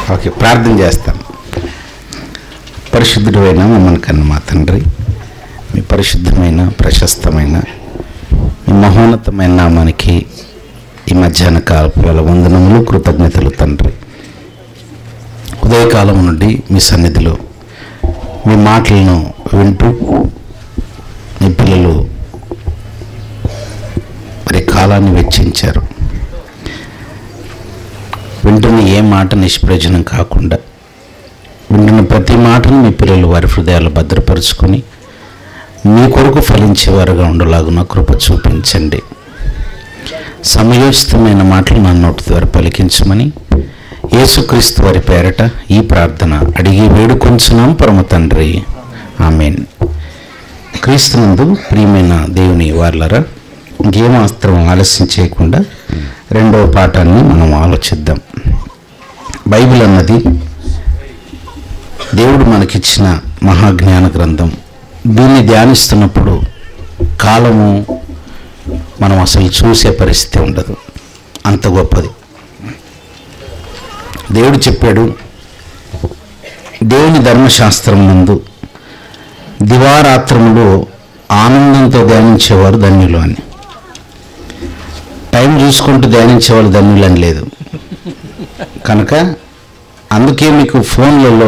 Okay ప్రార్థన చేస్తాం పరిశుద్ధుడైన మమ్మల్ని కన్న మా తండ్రి మీ పరిశుద్ధమైన ప్రశస్తమైన మీ మహోన్నతమైన నామానికి ఈ మధ్యాహ్న కాల వందనములు కృతజ్ఞతలు తండ్రి ఉదయకాలం నుండి మీ సన్నిధిలో మీ మాటలను వింటూ మీ పిల్లలు మరి కాలాన్ని వెచ్చించారు వింటున్న ఏ మాట నిష్ప్రయోజనం కాకుండా వింటున్న ప్రతి మాటను మీ పిల్లలు వారి హృదయాలు భద్రపరుచుకొని మీ కొరకు ఫలించేవారుగా ఉండలాగున కృప చూపించండి సమయోచితమైన మాటలు నా నోటి ద్వారా పలికించమని యేసుక్రీస్తు వారి పేరట ఈ ప్రార్థన అడిగి వేడుకొంచున్నాం పరమ తండ్రి ఆమెన్ క్రీస్తునందు ప్రియమైన దేవుని వార్లరా ఇంకేమాస్త్రం ఆలస్యం చేయకుండా రెండవ పాఠాన్ని మనం ఆలోచిద్దాం బైబిల్ అన్నది దేవుడు మనకిచ్చిన మహాజ్ఞాన గ్రంథం దీన్ని ధ్యానిస్తున్నప్పుడు కాలము మనం అసలు చూసే పరిస్థితి ఉండదు అంత గొప్పది దేవుడు చెప్పాడు దేవుని ధర్మశాస్త్రం నందు దివారాత్రములు ఆనందంతో ధ్యానించేవారు ధన్యులు అని టైం చూసుకుంటూ ధ్యానించేవాళ్ళు ధన్యులు అని లేదు కనుక అందుకే మీకు ఫోన్లలో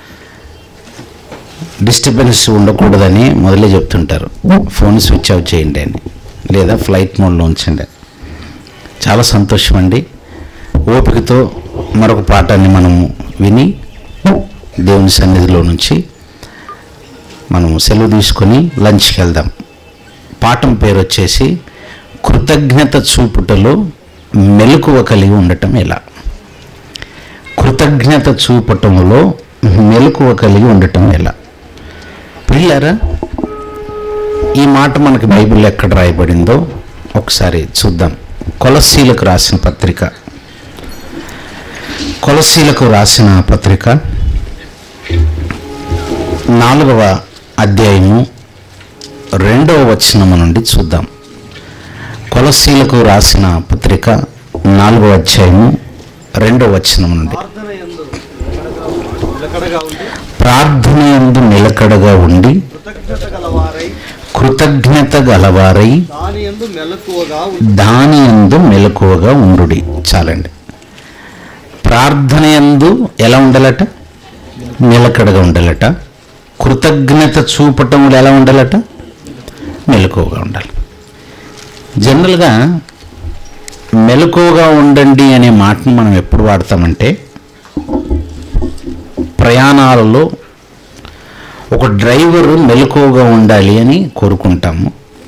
డిస్టర్బెన్స్ ఉండకూడదని మొదలే చెప్తుంటారు ఫోన్ స్విచ్ ఆఫ్ చేయండి అని లేదా ఫ్లైట్ మోడ్లో ఉంచండి చాలా సంతోషం అండి ఓపికతో మరొక పాఠాన్ని మనము విని దేవుని సన్నిధిలో నుంచి మనము సెలవు తీసుకొని లంచ్కి వెళ్దాం పాఠం పేరు వచ్చేసి కృతజ్ఞత చూపుటలో మెలకువ కలిగి ఉండటం ఎలా కృతజ్ఞత చూపటంలో మెలకువ కలిగి ఉండటం ఎలా పిల్లరా ఈ మాట మనకి బైబిల్ ఎక్కడ రాయబడిందో ఒకసారి చూద్దాం కొలసీలకు రాసిన పత్రిక కొలసీలకు రాసిన పత్రిక నాలుగవ అధ్యాయము రెండవ వచనము నుండి చూద్దాం కొలసీలకు రాసిన పత్రిక నాలుగవ అధ్యాయము రెండవ వచనము నుండి ప్రార్థన యందు నిలకడగా ఉండి ప్రార్థన యందు నిలకడగా ఉండి కృతజ్ఞత గలవారై కృతజ్ఞత గలవారై దాని యందు మెలకువగా ఉండి దాని యందు మెలకువగా ఉండుడి చాలండి ప్రార్థన యందు ఎలా ఉండాలట నిలకడగా ఉండాలట కృతజ్ఞత చూపటంలో ఎలా ఉండాలట మెలకువగా ఉండాలి జనరల్గా మెలకువగా ఉండండి అనే మాటను మనం ఎప్పుడు వాడతామంటే ప్రయాణాలలో ఒక డ్రైవర్ మెలకువగా ఉండాలి అని కోరుకుంటాము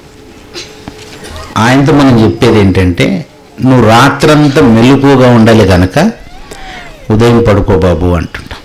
ఆయనతో మనం చెప్పేది ఏంటంటే నువ్వు రాత్రంతా మెలకువగా ఉండాలి కనుక ఉదయం పడుకో బాబు అంటుంటాం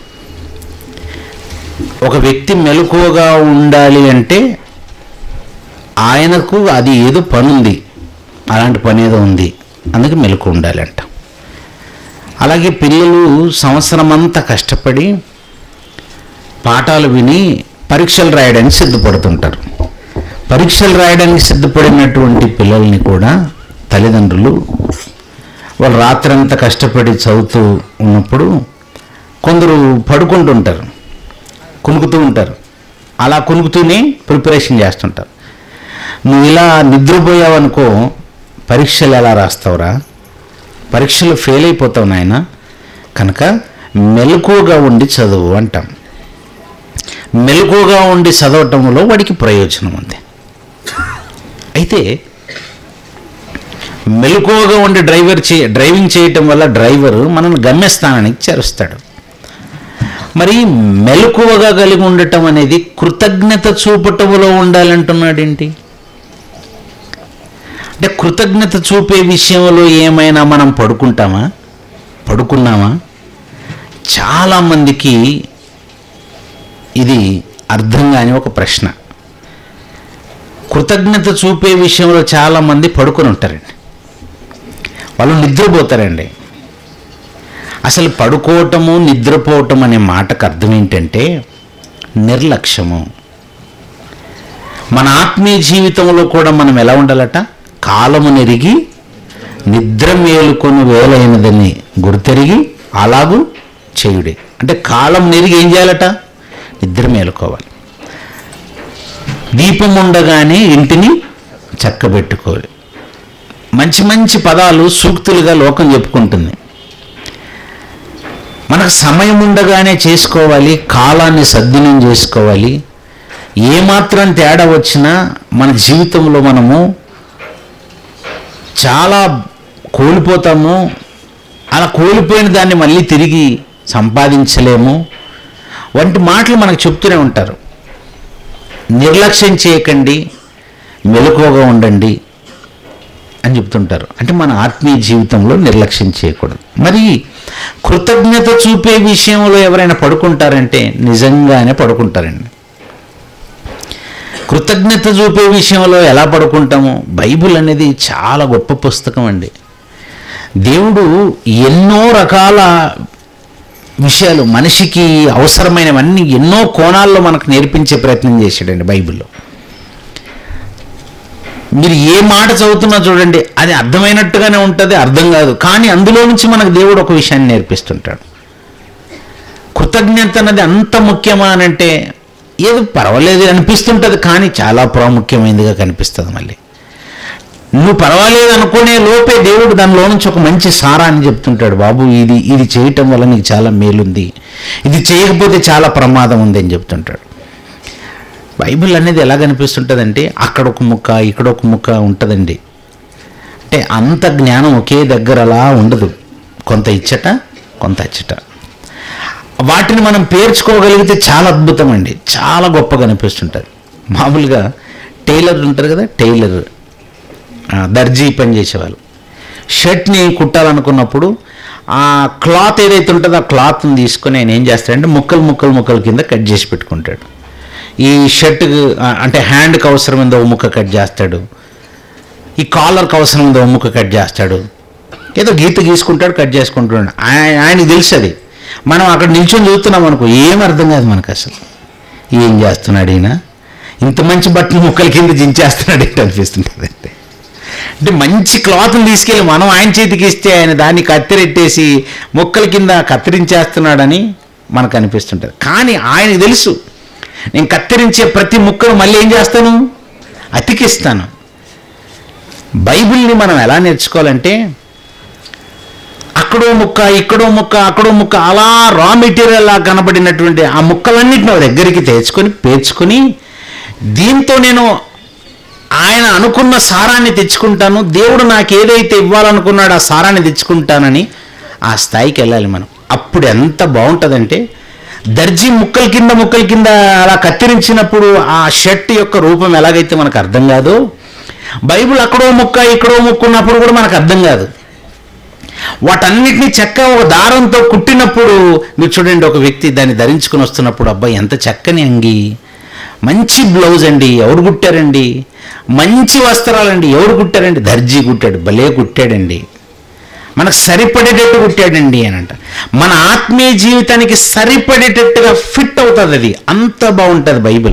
ఒక వ్యక్తి మెలకువగా ఉండాలి అంటే ఆయనకు అది ఏదో పని ఉంది అలాంటి పని ఏదో ఉంది అందుకే మెలకు ఉండాలి అంట అలాగే పిల్లలు సంవత్సరం అంతా కష్టపడి పాఠాలు విని పరీక్షలు రాయడానికి సిద్ధపడుతుంటారు పరీక్షలు రాయడానికి సిద్ధపడినటువంటి పిల్లల్ని కూడా తల్లిదండ్రులు వాళ్ళు రాత్రంతా కష్టపడి చదువుతూ ఉన్నప్పుడు కొందరు పడుకుంటుంటారు కునుకుతూ ఉంటారు అలా కునుకుతూనే ప్రిపరేషన్ చేస్తుంటారు నువ్వు ఇలా నిద్రపోయావనుకో పరీక్షలు ఎలా రాస్తావురా పరీక్షలు ఫెయిల్ అయిపోతావు నాయన కనుక మెలకువగా ఉండి చదువు అంటాం మెలకువగా ఉండి చదవటంలో వాడికి ప్రయోజనం ఉంది అయితే మెలకువగా ఉండి డ్రైవర్ చే డ్రైవింగ్ చేయటం వల్ల డ్రైవర్ మనల్ని గమ్యస్థానానికి చేరుస్తాడు మరి మెలకువగా కలిగి ఉండటం అనేది కృతజ్ఞత చూపటంలో ఉండాలంటున్నాడేంటి అంటే కృతజ్ఞత చూపే విషయంలో ఏమైనా మనం పడుకుంటామా పడుకున్నామా చాలామందికి ఇది అర్థం కాని ఒక ప్రశ్న కృతజ్ఞత చూపే విషయంలో చాలామంది పడుకొని ఉంటారండి వాళ్ళు నిద్రపోతారండి అసలు పడుకోవటము నిద్రపోవటం అనే మాటకు అర్థం ఏంటంటే నిర్లక్ష్యము మన ఆత్మీయ జీవితంలో కూడా మనం ఎలా ఉండాలట కాలము నెరిగి నిద్ర మేలుకొని వేలైనదని గుర్తెరిగి అలాగూ చేయుడే అంటే కాలం నెరిగి ఏం చేయాలట నిద్ర మేలుకోవాలి దీపం ఉండగానే ఇంటిని చక్కబెట్టుకోవాలి మంచి మంచి పదాలు సూక్తులుగా లోకం చెప్పుకుంటుంది మనకు సమయం ఉండగానే చేసుకోవాలి కాలాన్ని సద్వినియోగం చేసుకోవాలి ఏమాత్రం తేడా వచ్చినా మన జీవితంలో మనము చాలా కోల్పోతాము అలా కోల్పోయిన దాన్ని మళ్ళీ తిరిగి సంపాదించలేము వంటి మాటలు మనకు చెప్తూనే ఉంటారు నిర్లక్ష్యం చేయకండి మెలకువగా ఉండండి అని చెప్తుంటారు అంటే మన ఆత్మీయ జీవితంలో నిర్లక్ష్యం చేయకూడదు మరి కృతజ్ఞత చూపే విషయంలో ఎవరైనా పడుకుంటారంటే నిజంగానే పడుకుంటారండి కృతజ్ఞత చూపే విషయంలో ఎలా పడుకుంటాము బైబిల్ అనేది చాలా గొప్ప పుస్తకం అండి దేవుడు ఎన్నో రకాల విషయాలు మనిషికి అవసరమైనవన్నీ ఎన్నో కోణాల్లో మనకు నేర్పించే ప్రయత్నం చేశాడండి బైబిల్లో మీరు ఏ మాట చదువుతున్నా చూడండి అది అర్థమైనట్టుగానే ఉంటుంది అర్థం కాదు కానీ అందులో నుంచి మనకు దేవుడు ఒక విషయాన్ని నేర్పిస్తుంటాడు కృతజ్ఞత అన్నది అంత ముఖ్యమా అని అంటే ఏదో పర్వాలేదు అనిపిస్తుంటుంది కానీ చాలా ప్రాముఖ్యమైనదిగా కనిపిస్తుంది మళ్ళీ నువ్వు పర్వాలేదు అనుకునే లోపే దేవుడు దానిలో నుంచి ఒక మంచి సారాన్ని చెప్తుంటాడు బాబు ఇది ఇది చేయటం వల్ల నీకు చాలా మేలుంది ఇది చేయకపోతే చాలా ప్రమాదం ఉంది అని చెప్తుంటాడు బైబిల్ అనేది ఎలా కనిపిస్తుంటుందంటే అక్కడ ఒక ముక్క ఇక్కడ ఒక ముక్క ఉంటుందండి అంటే అంత జ్ఞానం ఒకే దగ్గర అలా ఉండదు కొంత ఇచ్చట కొంత అచ్చట వాటిని మనం పేర్చుకోగలిగితే చాలా అద్భుతం అండి చాలా గొప్పగా అనిపిస్తుంటుంది మామూలుగా టైలర్ ఉంటారు కదా టైలర్ ఆ, దర్జీ పని చేసేవాళ్ళు షర్ట్ని కుట్టాలనుకున్నప్పుడు ఆ క్లాత్ ఏదైతే ఉంటుందో ఆ క్లాత్ని తీసుకొని ఆయన ఏం చేస్తాడంటే ముక్కలు ముక్కలు ముక్కల కింద కట్ చేసి పెట్టుకుంటాడు ఈ షర్ట్ అంటే హ్యాండ్కి అవసరమైందో ఓ ముక్క కట్ చేస్తాడు ఈ కాలర్కి అవసరమైందో ఓ ముక్క కట్ చేస్తాడు ఏదో గీత గీసుకుంటాడు కట్ చేసుకుంటున్నాడు ఆయన ఆయనకి తెలుసు అది మనం అక్కడ నిల్చొని చూస్తున్నాం అనుకో ఏం అర్థం కాదు మనకు అసలు ఏం చేస్తున్నాడు ఈయన ఇంత మంచి బట్టలు ముక్కల కింద జించేస్తున్నాడు ఏంటి అనిపిస్తుంటుంది అంటే అంటే మంచి క్లాత్ని తీసుకెళ్ళి మనం ఆయన చేతికి ఇస్తే ఆయన దాన్ని కత్తిరెట్టేసి ముక్కల కింద కత్తిరించేస్తున్నాడని మనకు అనిపిస్తుంటుంది కానీ ఆయనకు తెలుసు నేను కత్తిరించే ప్రతి ముక్కను మళ్ళీ ఏం చేస్తాను అతికిస్తాను బైబిల్ని మనం ఎలా నేర్చుకోవాలంటే అక్కడో ముక్క ఇక్కడో ముక్క అక్కడో ముక్క అలా రా మెటీరియల్ లా కనబడినటువంటి ఆ ముక్కలన్నిటిని ఒక దగ్గరికి తెచ్చుకొని పేర్చుకొని దీంతో నేను ఆయన అనుకున్న సారాన్ని తెచ్చుకుంటాను దేవుడు నాకు ఏదైతే ఇవ్వాలనుకున్నాడో ఆ సారాన్ని తెచ్చుకుంటానని ఆ స్థాయికి వెళ్ళాలి మనం అప్పుడు ఎంత బాగుంటుందంటే దర్జీ ముక్కల కింద ముక్కల కింద అలా కత్తిరించినప్పుడు ఆ షర్ట్ యొక్క రూపం ఎలాగైతే మనకు అర్థం కాదు బైబిల్ అక్కడో ముక్క ఇక్కడో ముక్క ఉన్నప్పుడు కూడా మనకు అర్థం కాదు వాటన్నిటిని చెక్క ఒక దారంతో కుట్టినప్పుడు మీరు చూడండి ఒక వ్యక్తి దాన్ని ధరించుకుని వస్తున్నప్పుడు అబ్బాయి ఎంత చక్కని అంగి మంచి బ్లౌజ్ అండి ఎవరు కుట్టారండి మంచి వస్త్రాలండి ఎవరు కుట్టారండి దర్జీ కుట్టాడు భలే కుట్టాడండి మనకు సరిపడేటట్టు కుట్టాడండి అని అంట మన ఆత్మీయ జీవితానికి సరిపడేటట్టుగా ఫిట్ అవుతుంది అది అంత బాగుంటుంది బైబిల్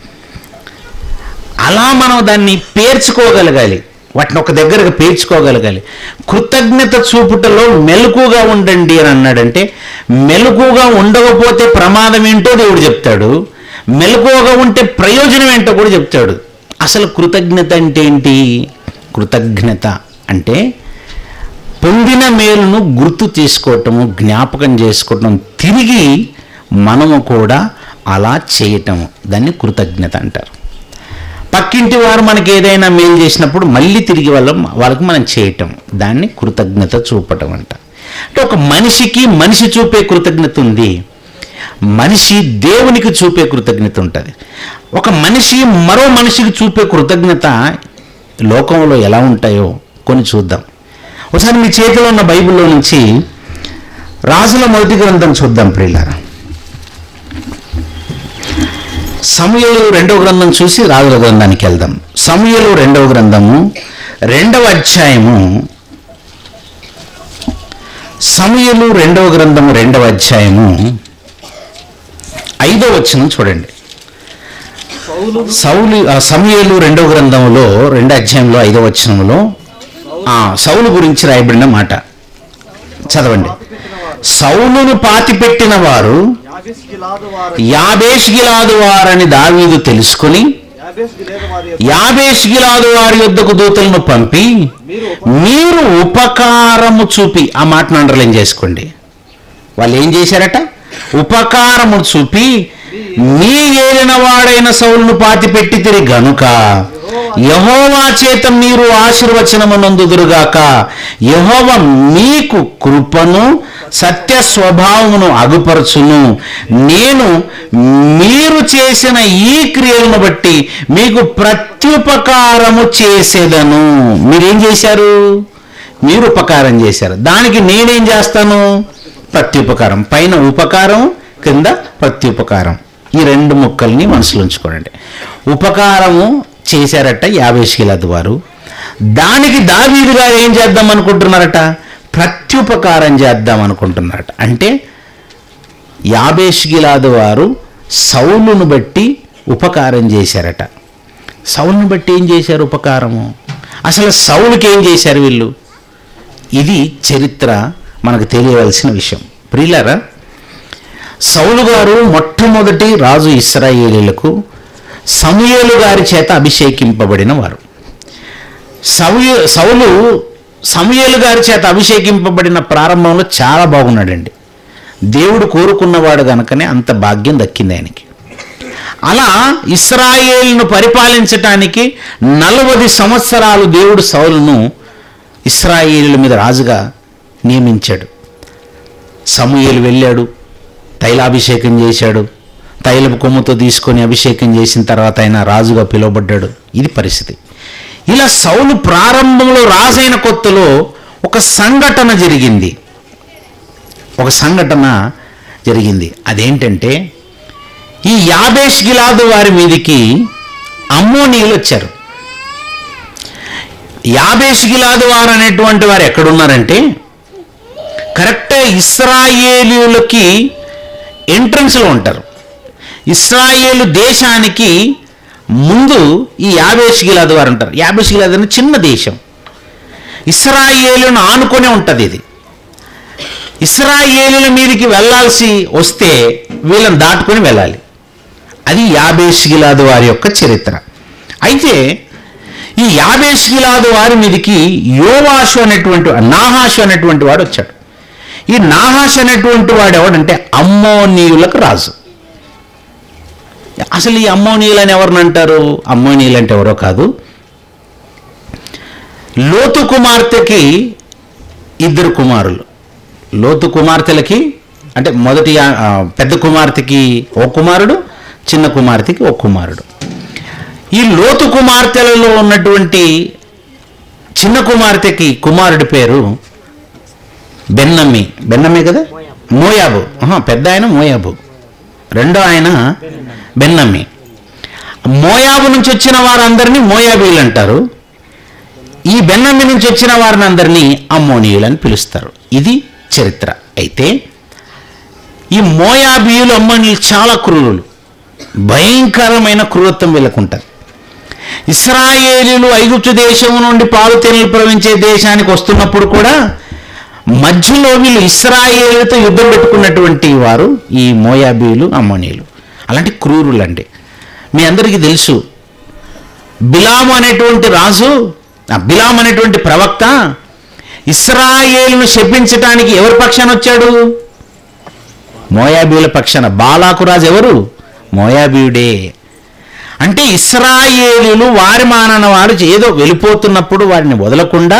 అలా మనం దాన్ని పేర్చుకోగలగాలి వాటిని ఒక దగ్గరకు పేర్చుకోగలగాలి కృతజ్ఞత చూపుటలో మెలకుగా ఉండండి అని అన్నాడంటే మెలకుగా ఉండకపోతే ప్రమాదం ఏంటో దేవుడు చెప్తాడు మెలకువగా ఉంటే ప్రయోజనం ఏంటో కూడా చెప్తాడు అసలు కృతజ్ఞత అంటే ఏంటి కృతజ్ఞత అంటే పొందిన మేలును గుర్తు చేసుకోవటము జ్ఞాపకం చేసుకోవటం తిరిగి మనము కూడా అలా చేయటము దాన్ని కృతజ్ఞత అంటారు పక్కింటి వారు మనకి ఏదైనా మేలు చేసినప్పుడు మళ్ళీ తిరిగి వాళ్ళ వాళ్ళకి మనం చేయటం దాన్ని కృతజ్ఞత చూపటం అంట అంటే ఒక మనిషికి మనిషి చూపే కృతజ్ఞత ఉంది మనిషి దేవునికి చూపే కృతజ్ఞత ఉంటుంది ఒక మనిషి మరో మనిషికి చూపే కృతజ్ఞత లోకంలో ఎలా ఉంటాయో కొన్ని చూద్దాం ఒకసారి మీ చేతిలో ఉన్న బైబిల్లో నుంచి రాజుల మొదటి గ్రంథం చూద్దాం ప్రియులారా సమయలు రెండవ గ్రంథం చూసి రాజుల గ్రంథానికి వెళ్దాం సమయలు రెండవ గ్రంథము రెండవ అధ్యాయము సమయలు రెండవ గ్రంథము రెండవ అధ్యాయము ఐదో వచనం చూడండి పౌలు సౌలు ఆ సమయలు రెండవ గ్రంథములో రెండో అధ్యాయంలో ఐదో వచనంలో ఆ సౌలు గురించి రాయబడిన మాట చదవండి పాతిపెట్టిన వారు సౌలును పాతిపెట్టిన వారు యాబేష్ గిలాదు వారు యాబేష్ గిలాదు వారని దావీదు తెలుసుకుని యాబేష్ గిలేదు వారి యొక్క యాబేష్ గిలాదు వారి యొద్దకు దూతలను పంపి మీరు ఉప- మీరు ఉపకారము చూపి ఆ మాటను అండర్లైన్ చేసుకోండి వాళ్ళు ఏం చేశారట ఉపకారము చూపి మీ ఏలిన వాడైన సౌలును పాతి పెట్టి తిరిగి గనుక యహోవా చేత మీరు ఆశీర్వచనమునందుదురుగాక యహోవ మీకు కృపను సత్య స్వభావమును అగుపరచును నేను మీరు చేసిన ఈ క్రియలను బట్టి మీకు ప్రత్యుపకారము చేసేదను మీరేం చేశారు మీరు ఉపకారం చేశారు దానికి నేనేం చేస్తాను ప్రత్యుపకారం పైన ఉపకారం కింద ప్రత్యుపకారం ఈ రెండు ముక్కల్ని మనసులో ఉంచుకోండి ఉపకారము చేశారట యాభై శీలద్ వారు దానికి దావీదు గారు ఏం చేద్దాం అనుకుంటున్నారట ప్రత్యుపకారం చేద్దాం అనుకుంటున్నారట అంటే యాబేష్ గిలాదు వారు సౌలును బట్టి ఉపకారం చేశారట సౌలును బట్టి ఏం చేశారు ఉపకారము అసలు సౌలుకి ఏం చేశారు వీళ్ళు ఇది చరిత్ర మనకు తెలియవలసిన విషయం ప్రియులారా సౌలు గారు మొట్టమొదటి రాజు ఇస్రాయేలీలకు సమూయేలు గారి చేత అభిషేకింపబడిన వారు సౌలు సౌలు సమూయేలు గారి చేత అభిషేకింపబడిన ప్రారంభంలో చాలా బాగున్నాడండి దేవుడు కోరుకున్నవాడు గనుకనే అంత భాగ్యం దక్కింది ఆయనకి అలా ఇస్రాయేల్ను పరిపాలించటానికి నలభై సంవత్సరాలు దేవుడు సౌలును ఇస్రాయేలీల మీద రాజుగా నియమించాడు సమూయేలు వెళ్ళాడు తైలాభిషేకం చేశాడు తైలపు కొమ్ముతో తీసుకొని అభిషేకం చేసిన తర్వాత ఆయన రాజుగా పిలువబడ్డాడు ఇది పరిస్థితి ఇలా సౌలు ప్రారంభంలో రాజైన కొత్తలో ఒక సంఘటన జరిగింది ఒక సంఘటన జరిగింది అదేంటంటే ఈ యాబేష్ గిలాదు వారి మీదికి అమ్మోనీయులు వచ్చారు యాబేష్ గిలాదు వారు అనేటువంటి వారు ఎక్కడున్నారంటే కరెక్ట్ ఇస్రాయేలీలకి ఎంట్రన్స్లో ఉంటారు ఇస్రాయేలు దేశానికి ముందు ఈ యాబేష్ గిలాదు వారు ఉంటారు యాబేష్ గిలాదు అనే చిన్న దేశం ఇస్రాయేలును ఆనుకొని ఉంటుంది ఇది ఇస్రాయేలుల మీదకి వెళ్ళాల్సి వస్తే వీళ్ళని దాటుకొని వెళ్ళాలి అది యాబేష్ గిలాదు వారి యొక్క చరిత్ర అయితే ఈ యాబేష్ గిలాదు వారి మీదకి యోవాషు అనేటువంటి నాహాషు అనేటువంటి వాడు వచ్చాడు ఈ నాహాష్ అనేటువంటి వాడు ఎవడంటే అమ్మోనీయులకు రాజు అసలు ఈ అమ్మోనీయులు అని ఎవరిని అంటారు అమ్మోనీయులు అంటే ఎవరో కాదు లోతు కుమార్తెకి ఇద్దరు కుమారులు లోతు కుమార్తెలకి అంటే మొదటి ఆ, పెద్ద కుమార్తెకి ఓ కుమారుడు చిన్న కుమార్తెకి ఓ కుమారుడు ఈ లోతు కుమార్తెలలో ఉన్నటువంటి చిన్న కుమార్తెకి కుమారుడి పేరు బెన్నమ్మి బెన్నమ్మి కదా మోయాబు ఆహా, పెద్ద ఆయన మోయాబు రెండో ఆయన బెన్నమ్మి మోయాబు నుంచి వచ్చిన వారందరినీ మోయాబీలు అంటారు ఈ బెన్నమ్మి నుంచి వచ్చిన వారిని అందరినీ అమ్మోనీయులు అని పిలుస్తారు ఇది చరిత్ర అయితే ఈ మోయాబీయులు అమ్మోనీయులు చాలా క్రూరులు భయంకరమైన క్రూరత్వం వీళ్ళకుంటారు ఇస్రాయేలీలు ఐగుప్తు దేశం నుండి పాలు తేనెలు ప్రవహించే దేశానికి వస్తున్నప్పుడు కూడా మధ్యలో వీళ్ళు ఇస్రాయేలుతో యుద్ధం పెట్టుకున్నటువంటి వారు ఈ మోయాబీయులు అమ్మోనీయులు అలాంటి క్రూరులు అండి మీ అందరికీ తెలుసు బిలాము అనేటువంటి రాజు ఆ బిలాం అనేటువంటి ప్రవక్త ఇస్రాయేలును శపించటానికి ఎవరి పక్షాన వచ్చాడు మోయాబీయుల పక్షాన బాలాకు రాజు ఎవరు మోయాబీయుడే అంటే ఇస్రాయేలీలు వారి మానన వారు ఏదో వెళ్ళిపోతున్నప్పుడు వారిని వదలకుండా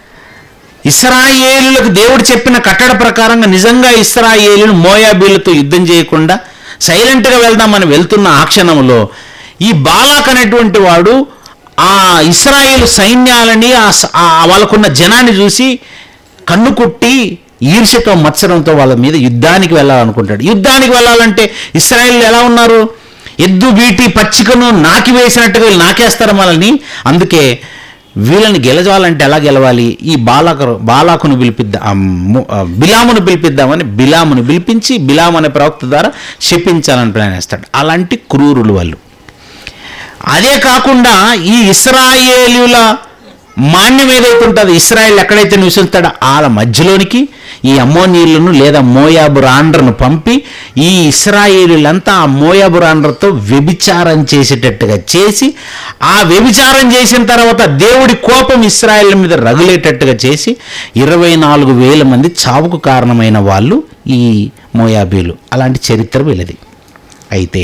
ఇస్రాయేలులకు దేవుడు చెప్పిన కట్టడ ప్రకారంగా నిజంగా ఇస్రాయేలును మోయాబీలతో యుద్ధం చేయకుండా సైలెంట్గా వెళ్దామని వెళ్తున్న ఆ క్షణంలో ఈ బాలాక్ అనేటువంటి వాడు ఆ ఇస్రాయేల్ సైన్యాలని ఆ స- ఆ వాళ్ళకున్న జనాన్ని చూసి కన్ను కుట్టి ఈర్ష్యతో మత్సరంతో వాళ్ళ మీద యుద్ధానికి వెళ్ళాలనుకుంటాడు యుద్ధానికి వెళ్ళాలంటే ఇస్రాయేల్ ఎలా ఉన్నారు ఎద్దు వీటి పచ్చికను నాకి వేసినట్టుగా వీళ్ళు నాకేస్తారు మనల్ని అందుకే వీళ్ళని గెలవాలంటే ఎలా గెలవాలి ఈ బాలాకు బాలాకును పిలిపిద్దాం ఆ ము- ఆ బిలామును పిలిపిద్దామని బిలామును పిలిపించి బిలాం అనే ప్రవక్త ద్వారా శపించాలని ప్లాన్ వేస్తాడు అలాంటి క్రూరులు వాళ్ళు అదే కాకుండా ఈ ఇస్రాయేలీల మాన్యం ఏదైతే ఉంటుందో ఇస్రాయేల్ ఎక్కడైతే నివసిస్తాడో వాళ్ళ మధ్యలోనికి ఈ అమ్మోనీయులను లేదా మోయాబు రాండ్రను పంపి ఈ ఇస్రాయేలీలంతా ఆ మోయాబు రాండ్రతో వ్యభిచారం చేసేటట్టుగా చేసి ఆ వ్యభిచారం చేసిన తర్వాత దేవుడి కోపం ఇస్రాయేల్ మీద రగులేటట్టుగా చేసి ఇరవై నాలుగు వేల మంది చావుకు కారణమైన వాళ్ళు ఈ మోయాబీలు అలాంటి చరిత్ర వీళ్ళది అయితే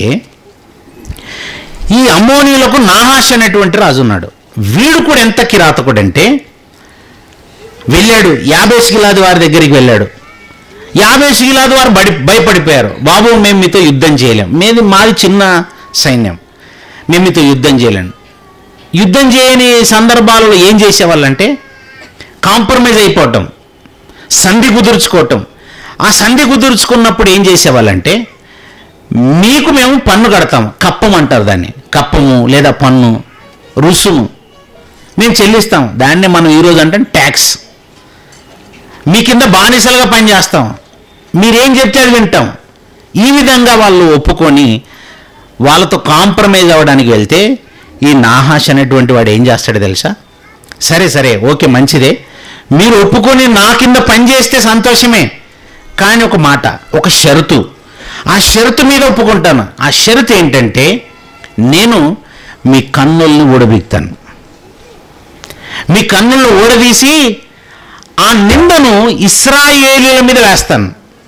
ఈ అమ్మోనీయులకు నాహాష్ అనేటువంటి రాజు ఉన్నాడు వీడు కూడా ఎంత కిరాతకుడంటే వెళ్ళాడు యాభై గిలాది వారి దగ్గరికి వెళ్ళాడు యాభై గిలాది వారు బడి భయపడిపోయారు బాబు మేము మీతో యుద్ధం చేయలేం మీది మాది చిన్న సైన్యం మేము మీతో యుద్ధం చేయలేం యుద్ధం చేయని సందర్భాలలో ఏం చేసేవాళ్ళంటే కాంప్రమైజ్ అయిపోవటం సంధి కుదుర్చుకోవటం ఆ సంధి కుదుర్చుకున్నప్పుడు ఏం చేసేవాళ్ళంటే మీకు మేము పన్ను కడతాం కప్పం అంటారు దాన్ని కప్పము లేదా పన్ను రుసుము మేము చెల్లిస్తాం దాన్నే మనం ఈరోజు అంటే ట్యాక్స్ మీ కింద బానిసలుగా పనిచేస్తాం మీరేం చెప్తే అది వింటాం ఈ విధంగా వాళ్ళు ఒప్పుకొని వాళ్ళతో కాంప్రమైజ్ అవ్వడానికి వెళ్తే ఈ నాహాష్ అనేటువంటి వాడు ఏం చేస్తాడో తెలుసా సరే సరే ఓకే మంచిదే మీరు ఒప్పుకొని నా కింద పని చేస్తే సంతోషమే కానీ ఒక మాట ఒక షరతు ఆ షరతు మీద ఒప్పుకుంటాను ఆ షరతు ఏంటంటే నేను మీ కన్నుల్ని ఊడబీక్తాను మీ కన్నులను ఊడదీసి ఆ నిందను ఇస్రాయేలీల మీద వేస్తాను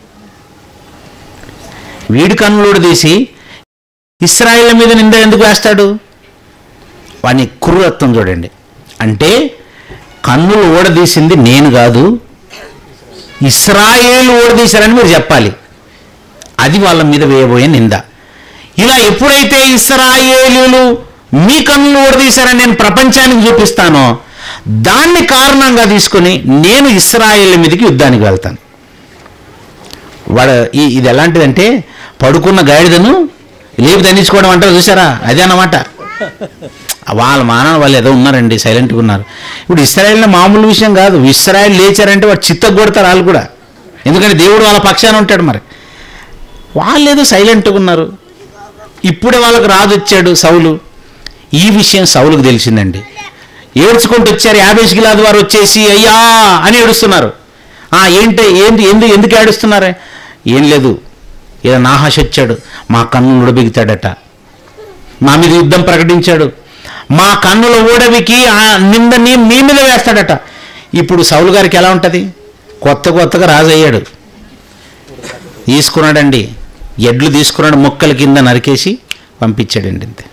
వీడి కన్నులు ఊడదీసి ఇస్రాయేల్ మీద నింద ఎందుకు వేస్తాడు వాని క్రూరత్వం చూడండి అంటే కన్నులు ఊడదీసింది నేను కాదు ఇస్రాయేలు ఊడదీశారని మీరు చెప్పాలి అది వాళ్ళ మీద వేయబోయే నింద ఇలా ఎప్పుడైతే ఇస్రాయేలీలు మీ కన్నులు ఊడదీశారని నేను ప్రపంచానికి చూపిస్తానో దాన్ని కారణంగా తీసుకొని నేను ఇస్రాయేల్ మీదకి యుద్ధానికి వెళ్తాను వాడు ఈ ఇది ఎలాంటిదంటే పడుకున్న గాడిదను లేపు దండించుకోవడం అంటారు చూసారా అదే అన్నమాట వాళ్ళ మానవ వాళ్ళు ఏదో ఉన్నారండి సైలెంట్గా ఉన్నారు ఇప్పుడు ఇస్రాయేల్ మామూలు విషయం కాదు ఇస్రాయేల్ లేచారంటే వాడు చిత్తకు కొడతారు వాళ్ళు కూడా ఎందుకంటే దేవుడు వాళ్ళ పక్షాన ఉంటాడు మరి వాళ్ళు ఏదో సైలెంట్గా ఉన్నారు ఇప్పుడే వాళ్ళకి రాజు వచ్చాడు సౌలు ఈ విషయం సౌలుకు తెలిసిందండి ఏడ్చుకుంటూ వచ్చారు యాభై గిలాది వారు వచ్చేసి అయ్యా అని ఏడుస్తున్నారు ఆ ఏంటి ఏంటి ఎందుకు ఎందుకు ఏడుస్తున్నారు ఏం లేదు ఏదో నాహాష్ వచ్చాడు మా కన్నులు ఉడబిగుతాడట మా మీద యుద్ధం ప్రకటించాడు మా కన్నుల ఊడవికి ఆ నిందని మీ మీద వేస్తాడట ఇప్పుడు సౌలు గారికి ఎలా ఉంటుంది కొత్త కొత్తగా రాజు అయ్యాడు తీసుకున్నాడండి ఎడ్లు తీసుకున్నాడు మొక్కల కింద నరికేసి పంపించాడండి అంతే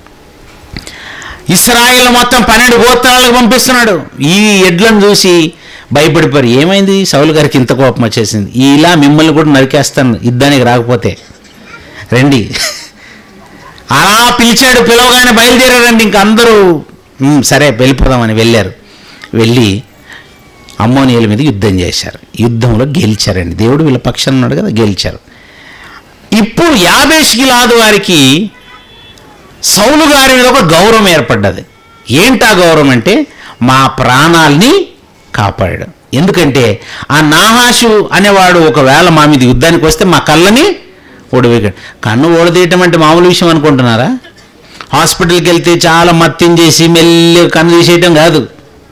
ఇస్రాయిల్ మొత్తం పన్నెండు గోత్రాలకు పంపిస్తున్నాడు ఈ ఎడ్లను చూసి భయపడిపోయారు ఏమైంది సౌలు గారికి ఇంత కోపం వచ్చేసింది ఇలా మిమ్మల్ని కూడా నరికేస్తాను యుద్ధానికి రాకపోతే రండి అలా పిలిచాడు పిలవగానే బయలుదేరారండి ఇంక అందరూ "ఉమ్, సరే వెళ్ళిపోదామని వెళ్ళారు వెళ్ళి అమ్మోనియల మీద యుద్ధం చేశారు యుద్ధంలో గెలిచారండి దేవుడు వీళ్ళ పక్షాన ఉన్నాడు కదా గెలిచారు ఇప్పుడు యాభేష్ గిలాదు వారికి సౌలు గారి మీద ఒక గౌరవం ఏర్పడ్డది ఏంటా గౌరవం అంటే మా ప్రాణాల్ని కాపాడాడు ఎందుకంటే ఆ నాహాషు అనేవాడు ఒకవేళ మా మీద యుద్ధానికి వస్తే మా కళ్ళని ఓడివేయడు కన్ను ఓడదీయటం అంటే మామూలు విషయం అనుకుంటున్నారా హాస్పిటల్కి వెళ్తే చాలా మత్యం చేసి మెల్లి కన్ను తీసేయటం కాదు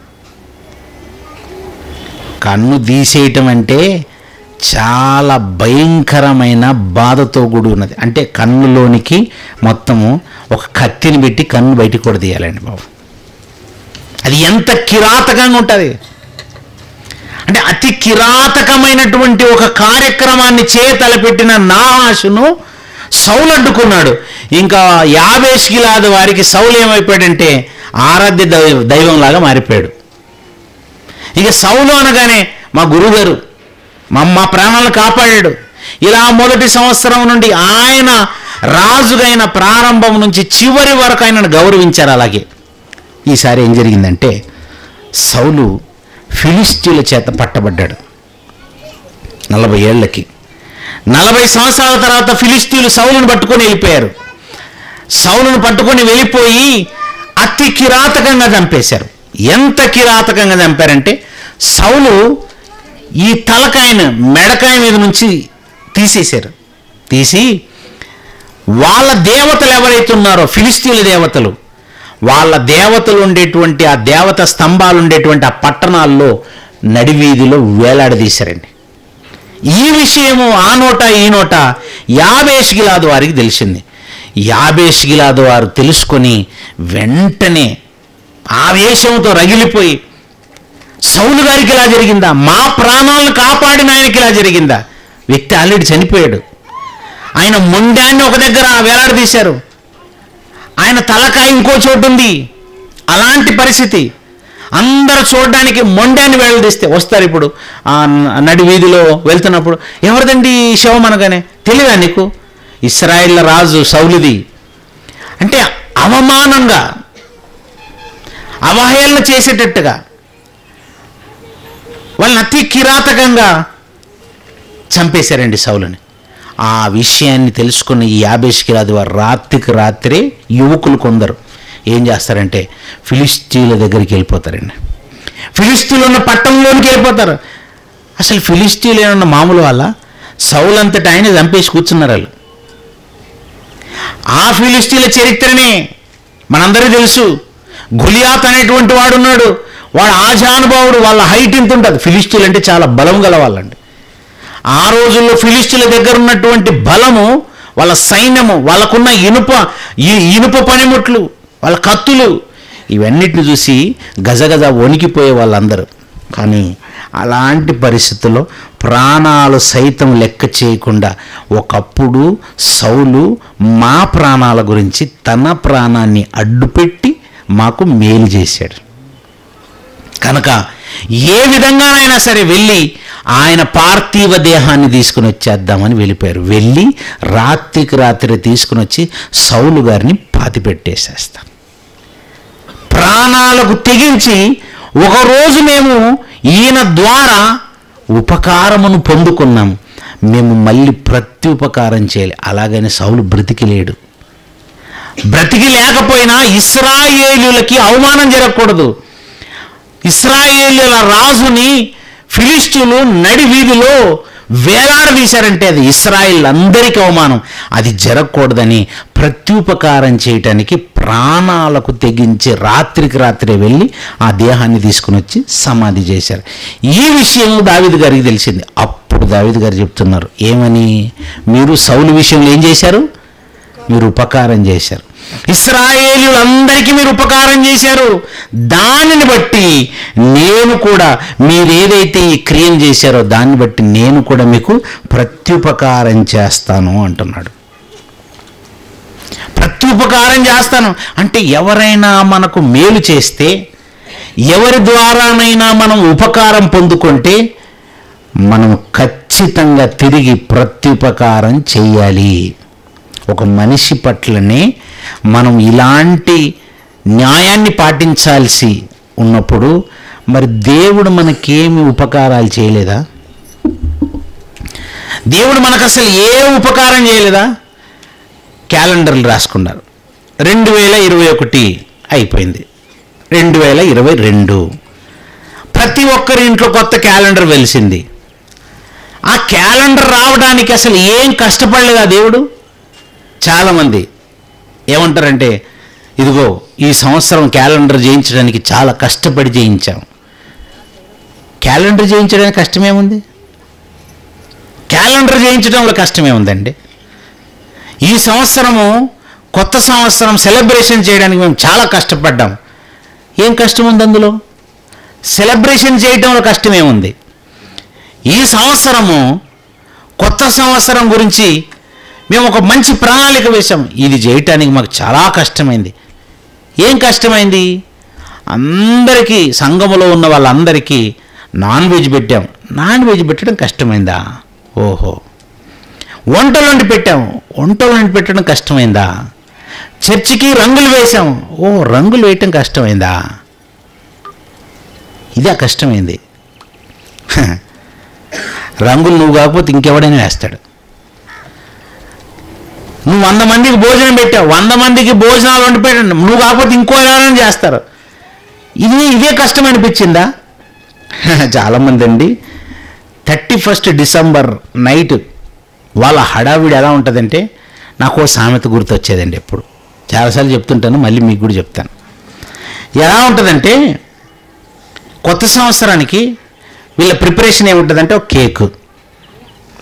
కన్ను తీసేయటం అంటే చాలా భయంకరమైన బాధతో కూడి ఉన్నది అంటే కన్నులోనికి మొత్తము ఒక కత్తిని పెట్టి కన్ను బయటికి కూడా తీయాలండి బాబు అది ఎంత కిరాతకంగా ఉంటుంది అంటే అతి కిరాతకమైనటువంటి ఒక కార్యక్రమాన్ని చేతలపెట్టిన నాహాషును సౌలు అడ్డుకున్నాడు ఇంకా యాభేష్ గిలాదు వారికి సౌలు ఏమైపోయాడంటే ఆరాధ్య దైవ దైవంలాగా మారిపోయాడు ఇక సౌలు అనగానే మా గురుగారు మా మా ప్రాణాలను కాపాడాడు ఇలా మొదటి సంవత్సరం నుండి ఆయన రాజుగైన ప్రారంభం నుంచి చివరి వరకు ఆయనను గౌరవించారు అలాగే ఈసారి ఏం జరిగిందంటే సౌలు ఫిలిస్తీన్ల చేత పట్టబడ్డాడు నలభై ఏళ్ళకి నలభై సంవత్సరాల తర్వాత ఫిలిస్తీన్లు సౌలును పట్టుకొని వెళ్ళిపోయారు సౌలును పట్టుకొని వెళ్ళిపోయి అతి కిరాతకంగా చంపేశారు ఎంత కిరాతకంగా చంపారంటే సౌలు ఈ తలకాయను మెడకాయ మీద నుంచి తీసేశారు తీసి వాళ్ళ దేవతలు ఎవరైతే ఉన్నారో ఫిలిస్తీన్ల దేవతలు వాళ్ళ దేవతలు ఉండేటువంటి ఆ దేవత స్తంభాలు ఉండేటువంటి ఆ పట్టణాల్లో నడివీధిలో వేలాడదీశారండి ఈ విషయము ఆ నోట ఈ నోట యాబేష్ గిలాదు వారికి తెలిసింది యాబేష్ గిలాదు వారు తెలుసుకొని వెంటనే ఆవేశంతో రగిలిపోయి సౌలు గారికి ఇలా జరిగిందా మా ప్రాణాలను కాపాడిన ఆయనకి ఇలా జరిగిందా వ్యక్తి ఆల్రెడీ చనిపోయాడు ఆయన మొండాన్ని ఒక దగ్గర వేలాడదీశారు ఆయన తలకాయ ఇంకో చోటు ఉంది అలాంటి పరిస్థితి అందరూ చూడడానికి మొండాన్ని వేలాడదీస్తే వస్తారు ఇప్పుడు ఆ నడి వీధిలో వెళ్తున్నప్పుడు ఎవరిదండి ఈ శవం అనగానే తెలియదా నీకు ఇస్రాయిల్ రాజు సౌలుది అంటే అవమానంగా అవహేళన చేసేటట్టుగా వాళ్ళని అతి కిరాతకంగా చంపేశారండి సౌలుని ఆ విషయాన్ని తెలుసుకున్న ఈ యాభేష్కిరాది వారు రాత్రికి రాత్రే యువకులు కొందరు ఏం చేస్తారంటే ఫిలిస్తీన్ల దగ్గరికి వెళ్ళిపోతారండి ఫిలిస్తీన్లు ఉన్న పట్టణంలోనికి వెళ్ళిపోతారు అసలు ఫిలిస్తీన్లు ఏమన్నా మామూలు వాళ్ళ సౌలంతటి ఆయన చంపేసి కూర్చున్నారు వాళ్ళు ఆ ఫిలిస్తీన్ల చరిత్రనే మనందరికీ తెలుసు గులియాత్ అనేటువంటి వాడు ఉన్నాడు వాడు ఆజానుభావుడు వాళ్ళ హైట్ ఇంత ఉంటుంది ఫిలిస్తీన్లు అంటే చాలా బలం గల వాళ్ళండి ఆ రోజుల్లో ఫిలిస్తీన్ల దగ్గర ఉన్నటువంటి బలము వాళ్ళ సైన్యము వాళ్ళకున్న ఇనుప ఈ- ఇనుప పనిముట్లు వాళ్ళ కత్తులు ఇవన్నిటిని చూసి గజగజ వణికిపోయే వాళ్ళందరూ కానీ అలాంటి పరిస్థితుల్లో ప్రాణాలు సైతం లెక్క చేయకుండా ఒకప్పుడు సౌలు మా ప్రాణాల గురించి తన ప్రాణాన్ని అడ్డుపెట్టి మాకు మేలు చేశాడు కనుక ఏ విధంగానైనా సరే వెళ్ళి ఆయన పార్థివ దేహాన్ని తీసుకుని వచ్చేద్దామని వెళ్ళిపోయారు వెళ్ళి రాత్రికి రాత్రి తీసుకుని వచ్చి సౌలు గారిని పాతి పెట్టేసేస్తాం ప్రాణాలకు తెగించి ఒకరోజు మేము ఈయన ద్వారా ఉపకారమును పొందుకున్నాం మేము మళ్ళీ ప్రత్యుపకారం చేయాలి అలాగని సౌలు బ్రతికి లేడు బ్రతికి లేకపోయినా ఇస్రాయేలులకి అవమానం జరగకూడదు ఇస్రాయేలుల రాజుని ఫిలిస్టులు నడి వీధిలో వేలాడదీశారంటే అది ఇస్రాయిల్ అందరికీ అవమానం అది జరగకూడదని ప్రత్యుపకారం చేయటానికి ప్రాణాలకు తెగించి రాత్రికి రాత్రి వెళ్ళి ఆ దేహాన్ని తీసుకుని వచ్చి సమాధి చేశారు ఈ విషయం దావిద్ గారికి తెలిసింది అప్పుడు దావిద్ గారు చెప్తున్నారు ఏమని మీరు సౌలు విషయంలో ఏం చేశారు మీరు ఉపకారం చేశారు ఇస్రాయేలులందరికీ మీరు ఉపకారం చేశారు దానిని బట్టి నేను కూడా మీరు ఏదైతే ఈ క్రియను చేశారో దాన్ని బట్టి నేను కూడా మీకు ప్రత్యుపకారం చేస్తాను అంటున్నాడు ప్రత్యుపకారం చేస్తాను అంటే ఎవరైనా మనకు మేలు చేస్తే ఎవరి ద్వారానైనా మనం ఉపకారం పొందుకుంటే మనం ఖచ్చితంగా తిరిగి ప్రత్యుపకారం చేయాలి ఒక మనిషి పట్లనే మనం ఇలాంటి న్యాయాన్ని పాటించాల్సి ఉన్నప్పుడు మరి దేవుడు మనకేమి ఉపకారాలు చేయలేదా దేవుడు మనకు అసలు ఏ ఉపకారం చేయలేదా క్యాలెండర్లు రాసుకున్నారు రెండు వేల ఇరవై ఒకటి అయిపోయింది రెండు వేల ఇరవై రెండు ప్రతి ఒక్కరి ఇంట్లో కొత్త క్యాలెండర్ వెలిసింది ఆ క్యాలెండర్ రావడానికి అసలు ఏం కష్టపడలేదా దేవుడు చాలామంది ఏమంటారంటే ఇదిగో ఈ సంవత్సరం క్యాలెండర్ చేయించడానికి చాలా కష్టపడి చేయించాం క్యాలెండర్ చేయించడానికి కష్టమేముంది క్యాలెండర్ చేయించడంలో కష్టమేముందండి ఈ సంవత్సరము కొత్త సంవత్సరం సెలబ్రేషన్ చేయడానికి మేము చాలా కష్టపడ్డాం ఏం కష్టం ఉంది అందులో సెలబ్రేషన్ చేయటంలో కష్టమేముంది ఈ సంవత్సరము కొత్త సంవత్సరం గురించి మేము ఒక మంచి ప్రణాళిక వేశాం ఇది చేయటానికి మాకు చాలా కష్టమైంది ఏం కష్టమైంది అందరికీ సంఘములో ఉన్న వాళ్ళందరికీ నాన్ వెజ్ పెట్టాం నాన్ వెజ్ పెట్టడం కష్టమైందా ఓహో వంటలు వండి పెట్టాం వంటలు వండి పెట్టడం కష్టమైందా చర్చికి రంగులు వేశాం ఓ రంగులు వేయటం కష్టమైందా ఇదే కష్టమైంది హ. రంగులు నువ్వు కాకపోతే ఇంకెవడైనా వేస్తాడు నువ్వు వంద మందికి భోజనం పెట్టావు వంద మందికి భోజనాలు వండి పెట్టండి నువ్వు కాకపోతే ఇంకో ఎవరైనా చేస్తారు ఇది ఇదే కష్టం అనిపించిందా చాలామంది అండి థర్టీ ఫస్ట్ డిసెంబర్ నైట్ వాళ్ళ హడావిడి ఎలా ఉంటుందంటే నాకు ఓ సామెత గుర్తొచ్చేదండి ఎప్పుడు చాలాసార్లు చెప్తుంటాను మళ్ళీ మీకు కూడా చెప్తాను ఎలా ఉంటుందంటే కొత్త సంవత్సరానికి వీళ్ళ ప్రిపరేషన్ ఏముంటుందంటే ఒక కేకు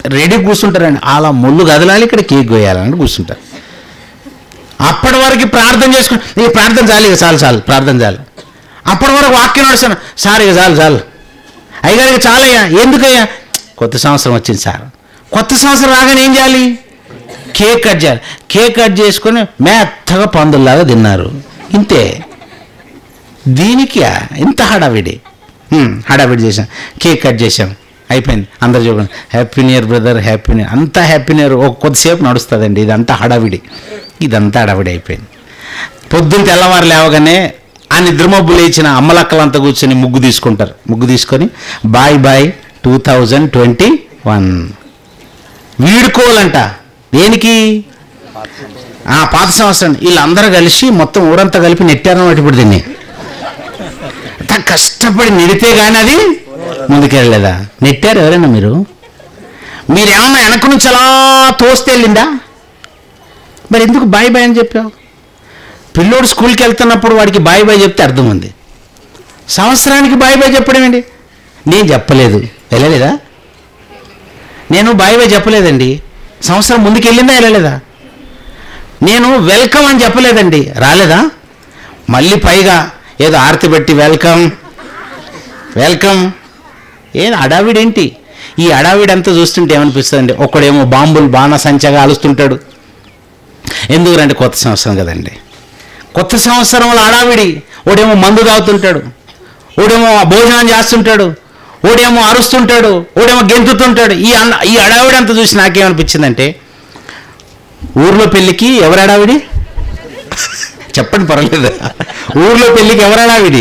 రెడీ కూర్చుంటారండి అలా ముళ్ళు కదలాలి ఇక్కడ కేక్ కోయాలని కూర్చుంటారు అప్పటి వరకు ప్రార్థన చేసుకుని నీకు ప్రార్థన చాలు ఇక చాలు చాలు ప్రార్థన చాలు అప్పటి వరకు వాక్యం నడుస్తాను సార్ ఇక చాలు చాలు అయ్యగారికి చాలయ్యా ఎందుకయ్యా కొత్త సంవత్సరం వచ్చింది సార్ కొత్త సంవత్సరం రాగానే ఏం చేయాలి కేక్ కట్ చేయాలి కేక్ కట్ చేసుకొని మెత్తగా పందుల్లాగా తిన్నారు ఇంతే దీనికి ఇంత హడావిడి హ్మ్, హడావిడి చేసాం కేక్ కట్ చేసాం అయిపోయింది అందరు చూడండి happy new year brother happy new అంతా హ్యాపీ న్యూ ఇయర్ ఒక కొద్దిసేపు నడుస్తుందండి ఇదంతా హడావిడి ఇదంతా హడావిడి అయిపోయింది పొద్దున్న తెల్లవారు లేవగానే ఆ నిద్రమబ్బు లేచిన అమ్మలక్కలంతా కూర్చొని ముగ్గు తీసుకుంటారు ముగ్గు తీసుకొని bye bye two thousand twenty one వీడుకోవాలంట దేనికి ఆ పాత సంవత్సరం వీళ్ళందరూ కలిసి మొత్తం ఊరంతా కలిపి నెట్టారన్నమాట ఇప్పుడు దీన్ని అంత కష్టపడి నెడితే కానీ అది ముందుకెళ్ళలేదా నెట్టారు ఎవరైనా మీరు మీరేమన్నా వెనక నుంచి అలా తోస్తే వెళ్ళిందా మరి ఎందుకు బాయ్ బాయ్ అని చెప్పావు పిల్లోడు స్కూల్కి వెళ్తున్నప్పుడు వాడికి బాయ్ బాయ్ చెప్తే అర్థం ఉంది సంవత్సరానికి బాయ్ బాయ్ చెప్పడం ఏంటి నేను చెప్పలేదు వెళ్ళలేదా నేను బాయ్ బాయ్ చెప్పలేదండి సంవత్సరం ముందుకు వెళ్ళిందా వెళ్ళలేదా నేను వెల్కమ్ అని చెప్పలేదండి రాలేదా మళ్ళీ పైగా ఏదో ఆరతి పెట్టి వెల్కమ్ వెల్కమ్ ఏ అడావిడేంటి ఈ అడావిడంతా చూస్తుంటే ఏమనిపిస్తుందండి ఒకడేమో బాంబులు బాణసంచగా అలుస్తుంటాడు ఎందుకంటే కొత్త సంవత్సరం కదండి కొత్త సంవత్సరంలో అడావిడి ఓడేమో మందు తాగుతుంటాడు ఓడేమో భోజనం చేస్తుంటాడు ఓడేమో అరుస్తుంటాడు ఓడేమో గెంతుతుంటాడు ఈ అన్న ఈ అడావిడి అంతా చూసి నాకేమనిపించిందంటే ఊర్లో పెళ్ళికి ఎవరు అడావిడి చెప్పండి పర్వాలేదు ఊర్లో పెళ్ళికి ఎవరు అడావిడి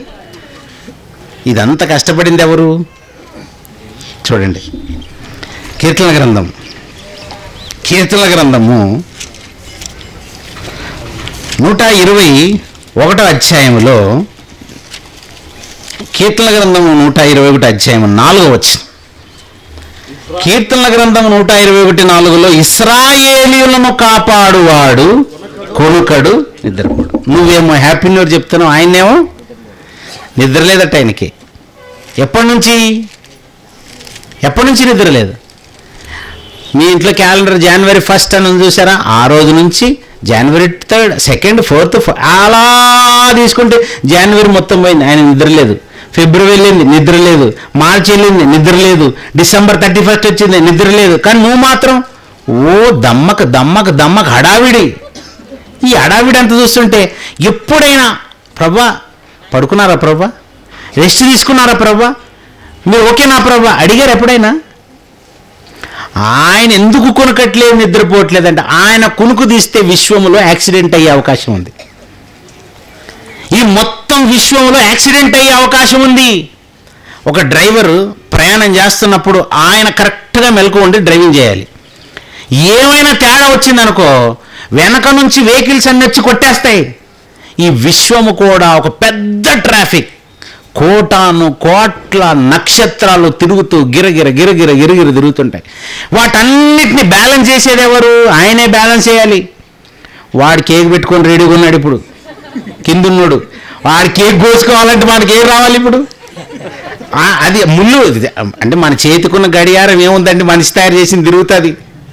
ఇదంతా కష్టపడింది ఎవరు చూడండి కీర్తన గ్రంథం కీర్తన గ్రంథము నూట ఇరవై ఒకటో అధ్యాయంలో కీర్తన గ్రంథము నూట ఇరవై ఒకటి అధ్యాయం నాలుగో వచ్చిన కీర్తనల గ్రంథం నూట ఇరవై ఒకటి నాలుగులో ఇస్రాయేలీలను కాపాడువాడు కొనుకడు నిద్రపోడు నువ్వేమో హ్యాపీ న్యూ ఇయర్ చెప్తున్నావు ఆయన్నేమో నిద్రలేదట ఆయనకి ఎప్పటి నుంచి ఎప్పటి నుంచి నిద్ర లేదు మీ ఇంట్లో క్యాలెండర్ జనవరి ఫస్ట్ అని ఉంది చూసారా ఆ రోజు నుంచి జనవరి థర్డ్ సెకండ్ ఫోర్త్ అలా తీసుకుంటే జనవరి మొత్తం పోయింది ఆయన నిద్ర లేదు ఫిబ్రవరి వెళ్ళింది నిద్ర లేదు మార్చి వెళ్ళింది నిద్ర లేదు డిసెంబర్ థర్టీ ఫస్ట్ వచ్చింది నిద్ర లేదు కానీ నువ్వు మాత్రం ఓ దమ్మక దమ్మక దమ్మక హడావిడి ఈ హడావిడి అంత చూస్తుంటే ఎప్పుడైనా ప్రభా పడుకున్నారా ప్రభా రెస్ట్ తీసుకున్నారా ప్రభా మీరు ఓకేనా ప్రభా అడిగారు ఎప్పుడైనా ఆయన ఎందుకు కొనుకట్లేదు నిద్రపోవట్లేదంటే ఆయన కునుకు తీస్తే విశ్వములో యాక్సిడెంట్ అయ్యే అవకాశం ఉంది ఈ మొత్తం విశ్వంలో యాక్సిడెంట్ అయ్యే అవకాశం ఉంది ఒక డ్రైవర్ ప్రయాణం చేస్తున్నప్పుడు ఆయన కరెక్ట్గా మెలకు ఉండి డ్రైవింగ్ చేయాలి ఏమైనా తేడా వచ్చిందనుకో వెనక నుంచి వెహికల్స్ అన్ని వచ్చి కొట్టేస్తాయి ఈ విశ్వము కూడా ఒక పెద్ద ట్రాఫిక్ కోటాను కోట్ల నక్షత్రాలు తిరుగుతూ గిరగిర గిరగిర గిరగిర తిరుగుతుంటాయి వాటన్నిటిని బ్యాలెన్స్ చేసేది ఎవరు ఆయనే బ్యాలెన్స్ చేయాలి వాడు కేక్ పెట్టుకొని రెడీగా ఉన్నాడు ఇప్పుడు కిందున్నాడు వాడు కేక్ కోసుకోవాలంటే మనకి ఏం రావాలి ఇప్పుడు ఆ, అది ముళ్ళు ఇది. అంటే మన చేతికున్న గడియారం ఏముందంటే మనిషి తయారు చేసింది తిరుగుతుంది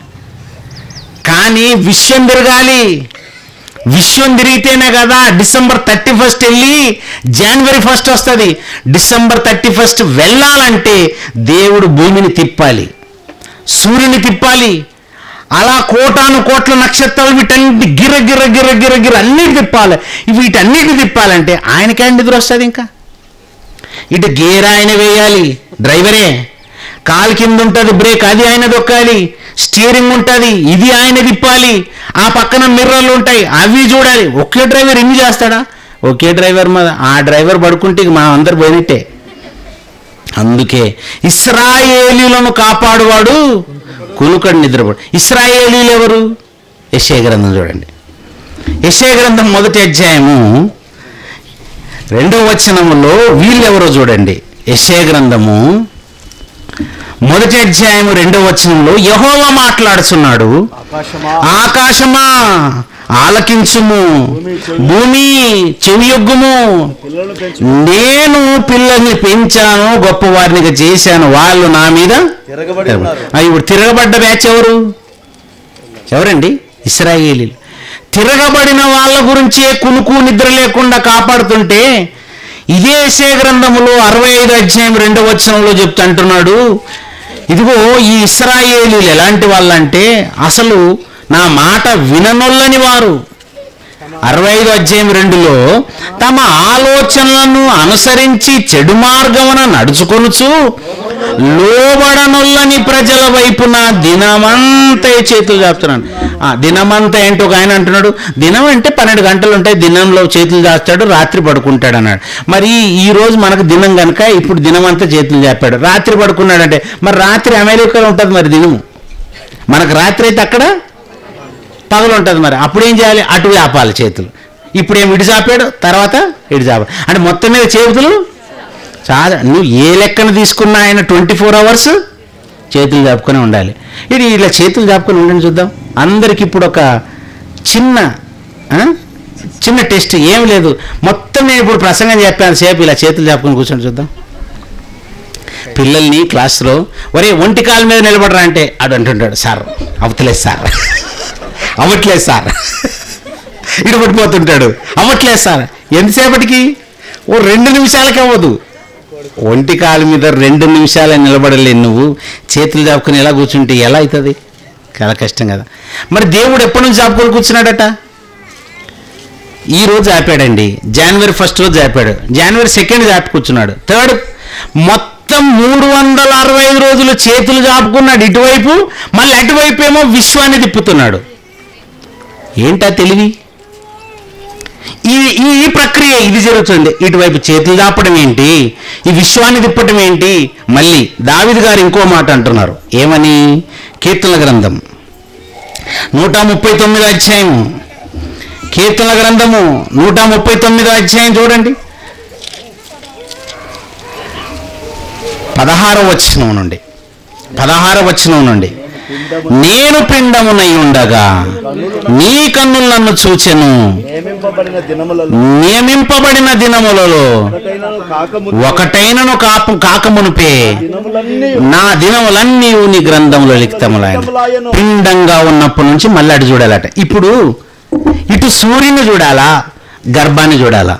కానీ విశ్వం తిరగాలి విశ్వం తిరిగితేనే కదా డిసెంబర్ థర్టీ ఫస్ట్ వెళ్ళి జనవరి ఫస్ట్ వస్తుంది డిసెంబర్ థర్టీ ఫస్ట్ వెళ్ళాలంటే దేవుడు భూమిని తిప్పాలి సూర్యుని తిప్పాలి అలా కోటాను కోట్ల నక్షత్రాలు వీటన్నిటి గిర గిర గిర గిర గిర అన్నిటి తిప్పాలి వీటన్నిటిని తిప్పాలంటే ఆయనకే ఎదురు వస్తుంది ఇంకా ఇటు గేర్ ఆయన వేయాలి డ్రైవరే కాలు కింద ఉంటుంది బ్రేక్ అది ఆయన దొక్కాలి స్టీరింగ్ ఉంటుంది ఇది ఆయన తిప్పాలి ఆ పక్కన మిర్రర్లు ఉంటాయి అవి చూడాలి ఒకే డ్రైవర్ ఇన్ని చేస్తాడా ఒకే డ్రైవర్ మీద ఆ డ్రైవర్ పడుకుంటే ఇక మనం అందరు పోయినట్టే అందుకే ఇస్రాయేలీలను కాపాడువాడు కునుకడు నిద్రపోడు ఇస్రాయేలీలు ఎవరు యశయ గ్రంథం చూడండి యశయ గ్రంథం మొదటి అధ్యాయము రెండవ వచనములో వీళ్ళెవరో చూడండి యశయ గ్రంథము మొదటి అధ్యాయం రెండవ వచనంలో యహోవా మాట్లాడుతున్నాడు ఆకాశమా ఆకాశమా ఆలకించుము భూమి చెవియొగ్గుము పిల్లలను పెంచు నేను పిల్లల్ని పెంచాను గొప్పవారినిగా చేశాను వాళ్ళు నా మీద తిరగబడి ఉన్నారు ఆ, ఇప్పుడు తిరగబడ్డ బ్యాచ్ ఎవరు ఎవరండి ఇస్రాయేలీలు తిరగబడిన వాళ్ళ గురించే కునుకు నిద్ర లేకుండా కాపాడుతుంటే ఇదే యెషయా గ్రంథములో అరవై ఐదు అధ్యాయం రెండవ వచనంలో చెప్తా అంటున్నాడు ఇదిగో ఈ ఇస్రాయేలీలు ఎలాంటి వాళ్ళంటే అసలు నా మాట విననొల్లని వారు అరవై ఐదు అధ్యాయం రెండులో తమ ఆలోచనలను అనుసరించి చెడు మార్గమున నడుచుకొనుచు లోబడనొల్లని ప్రజల వైపున దినమంతా చేతులు చాపుతున్నాను ఆ, దినమంతా ఏంటి ఒక ఆయన అంటున్నాడు దినం అంటే పన్నెండు గంటలు ఉంటాయి దినంలో చేతులు చాస్తాడు రాత్రి పడుకుంటాడు అన్నాడు మరి ఈ రోజు మనకు దినం కనుక ఇప్పుడు దినమంతా చేతులు చాపాడు రాత్రి పడుకున్నాడంటే మరి రాత్రి అమెరికాలో ఉంటుంది మరి దినము మనకు రాత్రి అయితే అక్కడ పగలు ఉంటుంది మరి అప్పుడు ఏం చేయాలి అటు చాపాలి చేతులు ఇప్పుడు ఏం ఇటు చాపాడు తర్వాత ఇటు చాపాడు అంటే మొత్తం మీద చేతులు చాలా నువ్వు ఏ లెక్కన తీసుకున్నా ఆయన ట్వంటీ ఫోర్ అవర్స్ చేతులు చాపుకొని ఉండాలి ఇది ఇలా చేతులు చాపుకొని ఉండండి చూద్దాం అందరికి ఇప్పుడు ఒక చిన్న ఆ? చిన్న టెస్ట్ ఏం లేదు మొత్తం నేను ఇప్పుడు ప్రసంగం చెప్పాను సేపు ఇలా చేతులు చాపుకొని కూర్చొని చూద్దాం పిల్లల్ని క్లాస్లో ఒరే ఒంటి కాలు మీద నిలబడరా అంటే అడు అంటుంటాడు సార్ అవతలేదు సార్ అవ్వట్లేదు సార్ ఇటు పడిపోతుంటాడు అవ్వట్లేదు సార్ ఎంతసేపటికి ఓ రెండు నిమిషాలకి అవ్వదు ఒంటి కాలు మీద రెండు నిమిషాలే నిలబడలేను నువ్వు చేతులు చాపుకొని ఎలా కూర్చుంటే ఎలా అవుతుంది చాలా కష్టం కదా మరి దేవుడు ఎప్పటి నుంచి చాపుకొని కూర్చున్నాడట ఈ రోజు ఆపాడండి జనవరి ఫస్ట్ రోజు ఆపాడు జనవరి సెకండ్ ఆపి కూర్చున్నాడు థర్డ్ మొత్తం మూడు వందల అరవై ఐదు రోజులు చేతులు చాపుకున్నాడు ఇటువైపు మళ్ళీ అటువైపు ఏమో విశ్వాన్ని తిప్పుతున్నాడు ఏంటా తెలివి ఈ ఈ ఈ ప్రక్రియ ఇది జరుగుతుంది ఇటువైపు చేతులు దాపడం ఏంటి ఈ విశ్వాన్ని తిప్పటం ఏంటి మళ్ళీ దావిద్ గారు ఇంకో మాట అంటున్నారు ఏమని కీర్తన గ్రంథం నూట ముప్పై తొమ్మిదో అధ్యాయం కీర్తన గ్రంథము నూట ముప్పై తొమ్మిదో అధ్యాయం చూడండి పదహారవ వచనం నుండి పదహారవ వచనం నుండి నేను పిండమునై ఉండగా నీ కన్నులు నన్ను చూచెను నియమింపబడిన దినములలో నియమింపబడిన దినములలో ఒకటైనను కాకముందు ఒకటైనను కాపు కాకమునుపే దినములన్నీ నా దినములన్నీ నీ గ్రంథంలో లిఖితములాయన లిఖితములాయను. పిండంగా ఉన్నప్పటి నుంచి మళ్ళీ అటు చూడాలట ఇప్పుడు ఇటు సూర్యుని చూడాలా గర్భాన్ని చూడాలా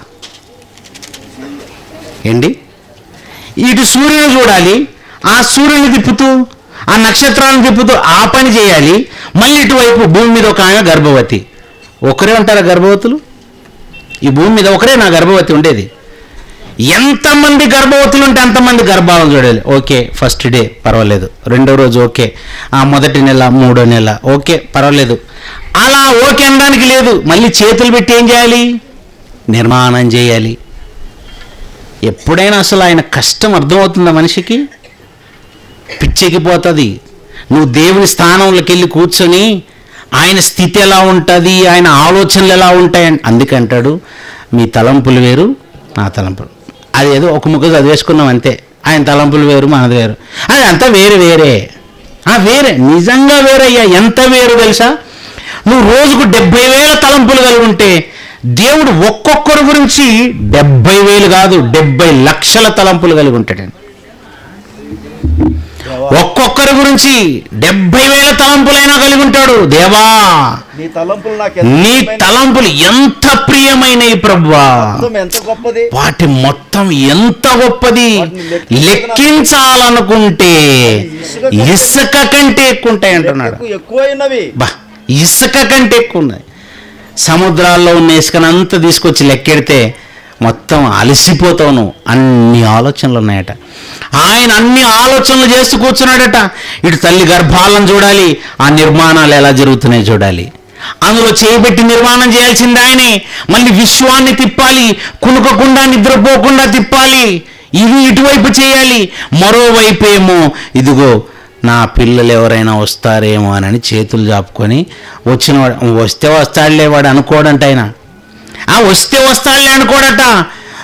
ఏంటి ఇటు సూర్యుని చూడాలి ఆ సూర్యుని తిప్పుతూ ఆ నక్షత్రాలను తిప్పుతూ ఆ పని చేయాలి మళ్ళీ ఇటువైపు భూమి మీద ఒక ఆమె గర్భవతి ఒకరే ఉంటారా గర్భవతులు ఈ భూమి మీద ఒకరే నా గర్భవతి ఉండేది ఎంతమంది గర్భవతులు ఉంటే అంతమంది గర్భాలను చూడాలి ఓకే ఫస్ట్ డే పర్వాలేదు రెండో రోజు ఓకే ఆ మొదటి నెల మూడో నెల ఓకే పర్వాలేదు అలా ఓకే అనడానికి లేదు మళ్ళీ చేతులు పెట్టి ఏం చేయాలి నిర్మాణం చేయాలి ఎప్పుడైనా అసలు ఆయన కష్టం అర్థమవుతుందా మనిషికి పిచ్చెక్కిపోతుంది నువ్వు దేవుని స్థానంలోకి వెళ్ళి కూర్చొని ఆయన స్థితి ఎలా ఉంటుంది ఆయన ఆలోచనలు ఎలా ఉంటాయని అందుకంటాడు మీ తలంపులు వేరు నా తలంపులు అది ఏదో ఒక ముక్క చదివేసుకున్నాం అంతే ఆయన తలంపులు వేరు మనది వేరు అది అంతా వేరు వేరే ఆ వేరే నిజంగా వేరయ్యా ఎంత వేరు తెలుసా నువ్వు రోజుకు డెబ్బై వేల తలంపులు కలిగి ఉంటే దేవుడు ఒక్కొక్కరి గురించి డెబ్బై వేలు కాదు డెబ్బై లక్షల తలంపులు కలిగి ఉంటాడండి ఒక్కొక్కరి గురించి డెబ్బై వేల తలంపులైనా కలిగి ఉంటాడు దేవా నీ తలంపులు నాకు ఎంత నీ ఇష్టమైనవి. తలంపులు ఎంత ప్రియమైనవి ప్రభువా మొత్తం ఎంత గొప్పది వాటి మొత్తం ఎంత గొప్పది లెక్కించాలనుకుంటే ఇసుక కంటే ఎక్కువ ఉంటాయి అంటున్నాడు ఎక్కువ- ఎక్కువైనవి బా ఇసుక కంటే ఎక్కువ ఉన్నాయి సముద్రాల్లో ఉన్న ఇసుకనంతా తీసుకొచ్చి లెక్కెడితే మొత్తం అలసిపోతావు నువ్వు అన్ని ఆలోచనలు ఉన్నాయట ఆయన అన్ని ఆలోచనలు చేస్తూ కూర్చున్నాడట ఇటు తల్లి గర్భాలను చూడాలి ఆ నిర్మాణాలు ఎలా జరుగుతున్నాయి చూడాలి అందులో చేయబెట్టి నిర్మాణం చేయాల్సింది ఆయనే మళ్ళీ విశ్వాన్ని తిప్పాలి కునుకకుండా నిద్రపోకుండా తిప్పాలి ఇది ఇటువైపు చేయాలి మరోవైపు ఏమో ఇదిగో నా పిల్లలు ఎవరైనా వస్తారేమో అని చేతులు చాపుకొని వచ్చినవాడు వస్తే వస్తాడులే వాడు అనుకోడంట ఆయన ఆ వస్తే వస్తాడులే అనుకోడట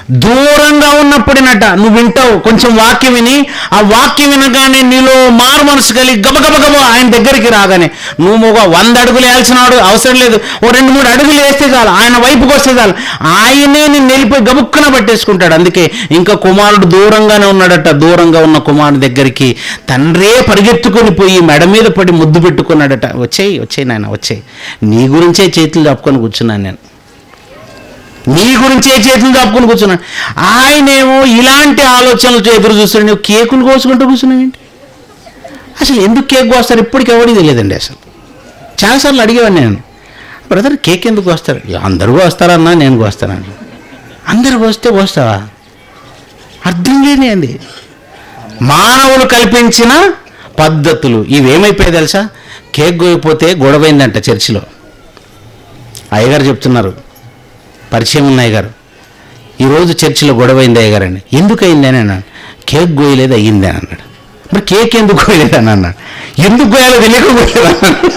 దూరంగా ఉన్నప్పుడేనట నువ్వు వింటావు కొంచెం వాక్యం విని ఆ వాక్యం వినగానే నీలో మారు మనసు కలిగి గబగబగబ ఆయన దగ్గరికి రాగానే నువ్వు ఒక వంద అడుగులు వేయాల్సిన వాడు అవసరం లేదు ఓ రెండు మూడు అడుగులు వేస్తే చాలు ఆయన వైపుకి వస్తే చాలు ఆయనే నేను వెళ్ళిపోయి గబుక్కున పట్టేసుకుంటాడు అందుకే ఇంకా కుమారుడు దూరంగానే ఉన్నాడట దూరంగా ఉన్న కుమారుడు దగ్గరికి తండ్రే పరిగెత్తుకొని పోయి మెడ మీద పడి ముద్దు పెట్టుకున్నాడట వచ్చేయి వచ్చేయి నాయన వచ్చేయి నీ గురించే చేతులు చాపుకొని కూర్చున్నాను నేను నీ గురించి ఏ చేతులు చాపుకొని కూర్చున్నాను ఆయనేమో ఇలాంటి ఆలోచనలతో ఎదురు చూస్తున్నాడు నువ్వు కేకులు కోసుకుంటూ కూర్చున్నావు ఏంటి అసలు ఎందుకు కేక్ కోస్తారు ఇప్పటికి ఎవరికి తెలియదండి అసలు చాలాసార్లు అడిగేవాడిని నేను బ్రదర్ కేక్ ఎందుకు వస్తారు అందరూ వస్తారన్నా నేను కోస్తానని అందరు వస్తే వస్తావా అర్థం లేని అంది మానవులు కల్పించిన పద్ధతులు ఇవేమైపోయాయి తెలుసా కేక్ గోయిపోతే గొడవైందంట చర్చిలో అయ్యగారు చెప్తున్నారు పరిచయం ఉన్న అయ్యగారు ఈరోజు చర్చిలో గొడవైంది అయ్యగారు అండి ఎందుకు అయింది అని అన్నాడు కేక్ గోయలేదు అయ్యింది అని అన్నాడు మరి కేక్ ఎందుకు గోయలేదు అని అన్నాడు ఎందుకు గోయాలో తెలియక గోయలేదు అన్నాడు.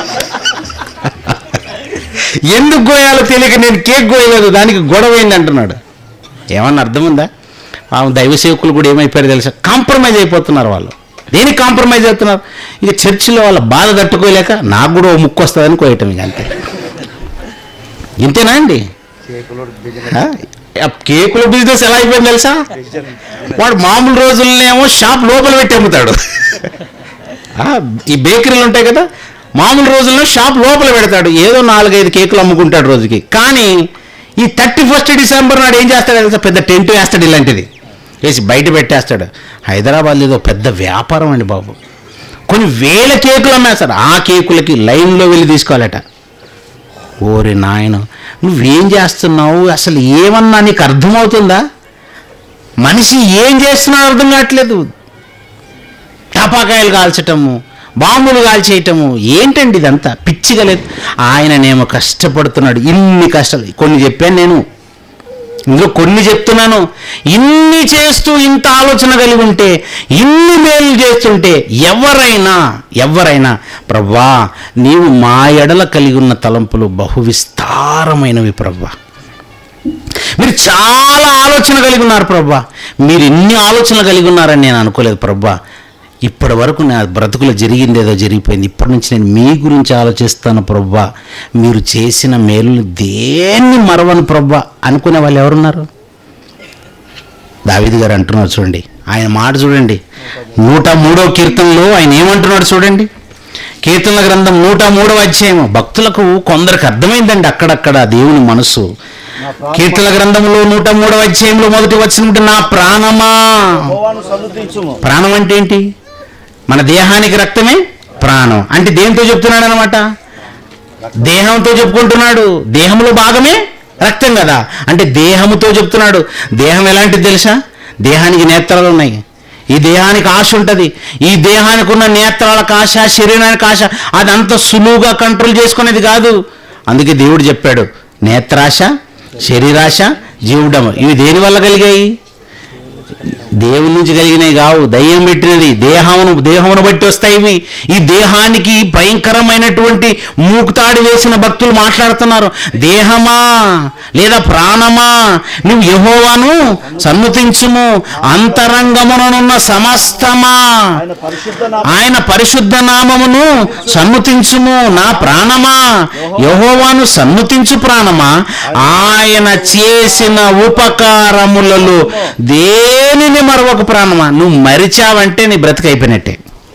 ఎందుకు గోయాలో తెలియక నేను కేక్ గోయలేదు దానికి గొడవైంది అంటున్నాడు ఏమన్నా అర్థం ఉందా ఆ దైవ సేవకులు కూడా ఏమైపోయారు తెలుసా కాంప్రమైజ్ అయిపోతున్నారు వాళ్ళు దేనికి కాంప్రమైజ్ అవుతున్నారు ఇక చర్చిలో వాళ్ళ బాధ తట్టుకోలేక నాకు కూడా ఓ ముక్కు వస్తుందని కోయటం ఇక అంతే ఇంతేనా అండి కేకులు బిజినెస్ ఆ? ఆ కేకుల బిజినెస్ ఎలా అయిపోయింది తెలుసా వాడు మామూలు రోజుల్లోనేమో షాప్ లోపల పెట్టి అమ్ముతాడు ఆ, ఈ బేకరీలు ఉంటాయి కదా మామూలు రోజుల్లో షాప్ లోపల పెడతాడు ఏదో నాలుగైదు కేకులు అమ్ముకుంటాడు రోజుకి కానీ ఈ థర్టీ ఫస్ట్ డిసెంబర్ నాడు ఏం చేస్తాడు తెలుసా పెద్ద టెంట్ వేస్తాడు ఇలాంటిది వేసి బయట పెట్టేస్తాడు హైదరాబాద్ ఏదో పెద్ద వ్యాపారం అండి బాబు కొన్ని వేల కేకులు అమ్మేస్తారు ఆ కేకులకి లైన్లో వెళ్ళి తీసుకోవాలట ఓరి నాయన నువ్వేం చేస్తున్నావు అసలు ఏమన్నా నీకు అర్థమవుతుందా మనిషి ఏం చేస్తున్నాడో అర్థం కావట్లేదు టపాకాయలు కాల్చటము బాంబులు కాల్చేయటము ఏంటండి ఇదంతా పిచ్చిగలేదు ఆయననేమో కష్టపడుతున్నాడు ఇన్ని కష్టాలు కొన్ని చెప్పాను నేను ఇంకో కొన్ని చెప్తున్నాను ఇన్ని చేస్తూ ఇంత ఆలోచన కలిగి ఉంటే ఇన్ని మేలు చేస్తుంటే ఎవరైనా ఎవరైనా ప్రవ్వా నీవు మా ఎడల కలిగి ఉన్న తలంపులు బహు విస్తారమైనవి ప్రవ్వా మీరు చాలా ఆలోచన కలిగి ఉన్నారు ప్రవ్వా మీరు ఇన్ని ఆలోచనలు కలిగి ఉన్నారని నేను అనుకోలేదు ప్రవ్వా ఇప్పటి వరకు నా బ్రతుకులో జరిగింది ఏదో జరిగిపోయింది ఇప్పటి నుంచి నేను మీ గురించి ఆలోచిస్తాను ప్రవ్వా మీరు చేసిన మేలుని దేన్ని మరవను ప్రవ్వా అనుకునే వాళ్ళు ఎవరున్నారు దావిది గారు అంటున్నారు చూడండి ఆయన మాట చూడండి నూట మూడవ కీర్తనలో ఆయన ఏమంటున్నాడు చూడండి కీర్తనల గ్రంథం నూట మూడవ అధ్యాయం భక్తులకు కొందరికి అర్థమైందండి అక్కడక్కడ దేవుని మనసు నా ప్రాణ కీర్తన గ్రంథంలో నూట మూడవ అధ్యాయంలో మొదటి వచ్చినట్టు నా ప్రాణమా యెహోవాను సన్నుతించుము ప్రాణం అంటే ఏంటి మన దేహానికి రక్తమే ప్రాణం అంటే దేంతో చెప్తున్నాడు అనమాట దేహంతో చెప్పుకుంటున్నాడు దేహంలో భాగమే రక్తం కదా అంటే దేహముతో చెప్తున్నాడు దేహం ఎలాంటిది తెలుసా దేహానికి నేత్రాలు ఉన్నాయి ఈ దేహానికి ఆశ ఉంటుంది ఈ దేహానికి ఉన్న నేత్రాలకు ఆశ శరీరానికి ఆశ అదంత సులువుగా కంట్రోల్ చేసుకునేది కాదు అందుకే దేవుడు చెప్పాడు నేత్రాశ శరీరాశ జీవుడము ఇవి దేని వల్ల కలిగాయి దేవుని నుంచి కలిగినవి కావు దయ్యం పెట్టినది దేహమును దేహమును బట్టి వస్తాయి ఇవి ఈ దేహానికి భయంకరమైనటువంటి మూకుతాడు వేసిన భక్తులు మాట్లాడుతున్నారు దేహమా లేదా ప్రాణమా నువ్వు యహోవాను సన్నుతించుము అంతరంగముననున్న సమస్తమా ఆయన పరిశుద్ధ నామ ఆయన పరిశుద్ధ నామమును సన్నుతించుము నా ప్రాణమా యహోవాను సన్నుతించు ప్రాణమా ఆయన చేసిన ఉపకారములలో దేనిని మరొక ప్రాణమా నువ్వు మరిచావంటే నీ బ్రతికైపోయినట్టే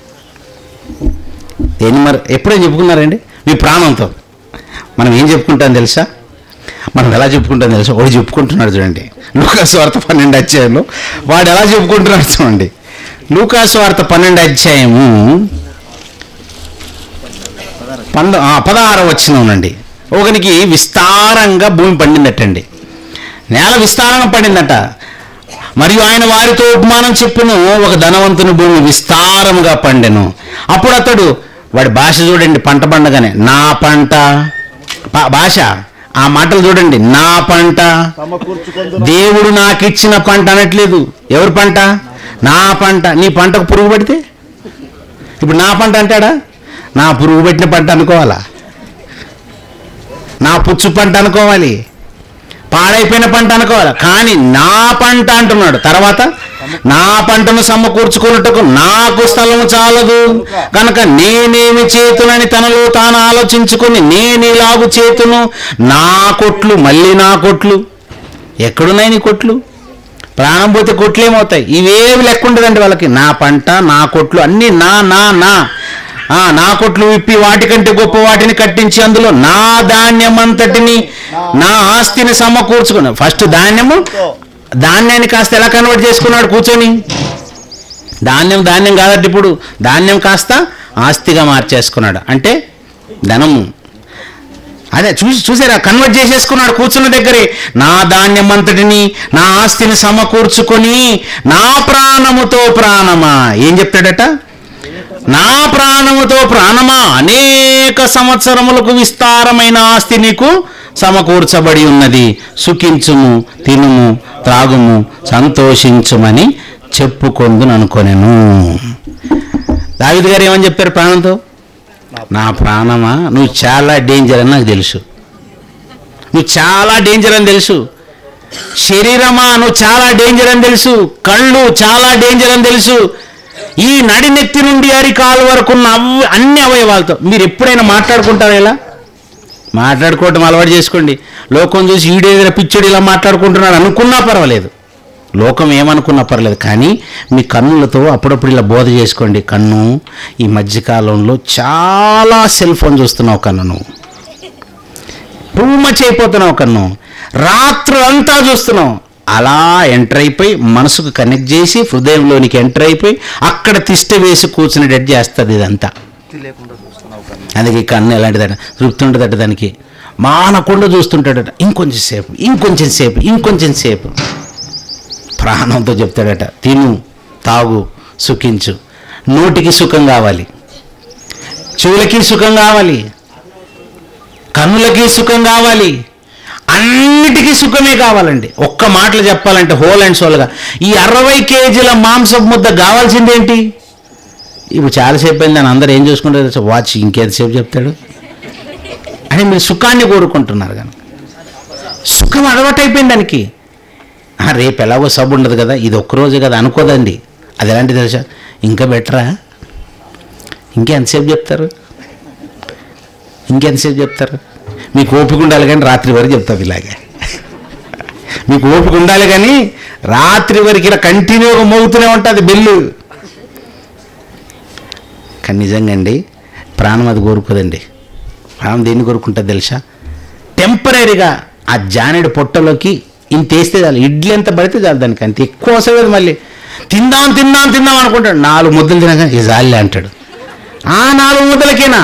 దేని మరి ఎప్పుడేం చెప్పుకున్నారండి మీ ప్రాణంతో మనం ఏం చెప్పుకుంటాం తెలుసా మనం ఎలా చెప్పుకుంటాం తెలుసా వాడు చెప్పుకుంటున్నాడు చూడండి లూకాసు వార్త పన్నెండు అధ్యాయంలో వాడు ఎలా చెప్పుకుంటున్నాడు చూడండి లూకాసు వార్త పన్నెండు అధ్యాయము పంద ఆ, పదహారు వచ్చినండి ఒకనికి విస్తారంగా భూమి పండిందటండి నేల విస్తారంగా పండిందట మరియు ఆయన వారితో ఉపమానం చెప్పును ఒక ధనవంతుని భూమి విస్తారముగా పండెను అప్పుడు అతడు వాడి భాష చూడండి పంట పండగానే నా పంట ప- భాష ఆ మాటలు చూడండి నా పంట సమకూర్చుకొందును దేవుడు నాకు ఇచ్చిన పంట అనట్లేదు ఎవరి పంట నా పంట నీ పంటకు పురుగు పడితే ఇప్పుడు నా పంట అంటాడా నా పురుగు పెట్టిన పంట అనుకోవాలా నా పుచ్చు పంట అనుకోవాలి పాడైపోయిన పంట అనుకోవాలి కానీ నా పంట అంటున్నాడు తర్వాత నా పంటను సమకూర్చుకున్నట్టుకు నాకు స్థలం చాలదు కనుక నేనేమి చేతునని తనలో తాను ఆలోచించుకుని నేను ఇలాగు చేతును నా కొట్లు మళ్ళీ నా కొట్లు ఎక్కడున్నాయి నీ కొట్లు ప్రాణం పోతే కొట్లు ఏమవుతాయి ఇవేమి లెక్క ఉండదండి వాళ్ళకి నా పంట నా కొట్లు అన్నీ నా నా నా ఆ, నా కొట్లు విప్పి వాటికంటే గొప్ప వాటిని కట్టించి అందులో నా ధాన్యం అంతటిని నా ఆస్తిని సమకూర్చుకున్నా ఫస్ట్ ధాన్యము ధాన్యాన్ని కాస్త ఎలా కన్వర్ట్ చేసుకున్నాడు కూర్చొని ధాన్యం ధాన్యం కాదంటే ఇప్పుడు ధాన్యం కాస్త ఆస్తిగా మార్చేసుకున్నాడు అంటే ధనము అదే చూసి చూసారా కన్వర్ట్ చేసేసుకున్నాడు కూర్చున్న దగ్గరే నా ధాన్యం అంతటిని నా ఆస్తిని సమకూర్చుకొని నా ప్రాణముతో ప్రాణమా ఏం చెప్తాడట నా ప్రాణముతో ప్రాణమా అనేక సంవత్సరములకు విస్తారమైన ఆస్తి నీకు సమకూర్చబడి ఉన్నది సుఖించుము తినుము త్రాగుము సంతోషించుమని చెప్పుకొందును అనుకొనెను దావిద్ గారు ఏమని చెప్పారు ప్రాణంతో నా ప్రాణమా నువ్వు చాలా డేంజర్ అని నాకు తెలుసు నువ్వు చాలా డేంజర్ అని తెలుసు శరీరమా నువ్వు చాలా డేంజర్ అని తెలుసు కళ్ళు చాలా డేంజర్ అని తెలుసు ఈ నడినెత్తి నుండి అరికాలు వరకు ఉన్న అవ్- అన్ని అవయవాలతో మీరు ఎప్పుడైనా మాట్లాడుకుంటారా ఇలా మాట్లాడుకోవటం అలవాటు చేసుకోండి లోకం చూసి ఈడే దగ్గర పిచ్చోడు ఇలా మాట్లాడుకుంటున్నాడు అనుకున్నా పర్వాలేదు లోకం ఏమనుకున్నా పర్లేదు కానీ మీ కన్నులతో అప్పుడప్పుడు ఇలా బోధ చేసుకోండి కన్ను ఈ మధ్యకాలంలో చాలా సెల్ ఫోన్ చూస్తున్నావు కన్ను నువ్వు టూ మచ్ అయిపోతున్నావు కన్ను రాత్రులంతా చూస్తున్నావు అలా ఎంటర్ అయిపోయి మనసుకు కనెక్ట్ చేసి హృదయంలోనికి ఎంటర్ అయిపోయి అక్కడ తిష్ట వేసి కూర్చునేటట్టు చేస్తుంది ఇదంతా అందుకే ఈ కన్ను ఎలాంటిదట తృప్తి ఉంటుందట దానికి మానకుండా చూస్తుంటాడట ఇంకొంచెం సేపు ఇంకొంచెం సేపు ఇంకొంచెం సేపు ప్రాణంతో చెప్తాడట తిను తాగు సుఖించు నోటికి సుఖం కావాలి చెవులకి సుఖం కావాలి కన్నులకి సుఖం కావాలి అన్నిటికీ సుఖమే కావాలండి ఒక్క మాటలు చెప్పాలంటే హోల్ అండ్ సోల్గా ఈ అరవై కేజీల మాంసపు ముద్ద కావాల్సిందేంటి ఇప్పుడు చాలాసేపు అయింది అని అందరూ ఏం చూసుకుంటారు తెలుసా? వాచ్ ఇంకెంతసేపు చెప్తాడు అని మీరు సుఖాన్ని కోరుకుంటున్నారు కనుక సుఖం అలవాటైపోయింది దానికి ఆ, రేపు ఎలాగో సబ్ ఉండదు కదా ఇది ఒక్కరోజే కదా అనుకోదండి అది ఎలాంటిది తెలుసా ఇంకా బెటరా ఇంకెంతసేపు చెప్తారు ఇంకెంతసేపు చెప్తారు మీకు ఓపిక ఉండాలి కానీ రాత్రి వరకు చెప్తావు ఇలాగే మీకు ఓపిక ఉండాలి కానీ రాత్రి వరకు ఇలా కంటిన్యూగా మోగుతూనే ఉంటుంది బెల్లు కానీ నిజంగా అండి ప్రాణం అది కోరుకోదండి ప్రాణం దేన్ని కోరుకుంటుంది తెలుసా టెంపరీగా ఆ జానెడు పొట్టలోకి ఇంత వేస్తే చాలు ఇడ్లీ ఎంత పడితే చాలు దానికి అంత ఎక్కువ వస్తుంది మళ్ళీ తిందాం తిందాం తిందాం అనుకుంటాడు నాలుగు ముద్దలు తినగా ఇది జాలే అంటాడు ఆ నాలుగు ముద్దలకేనా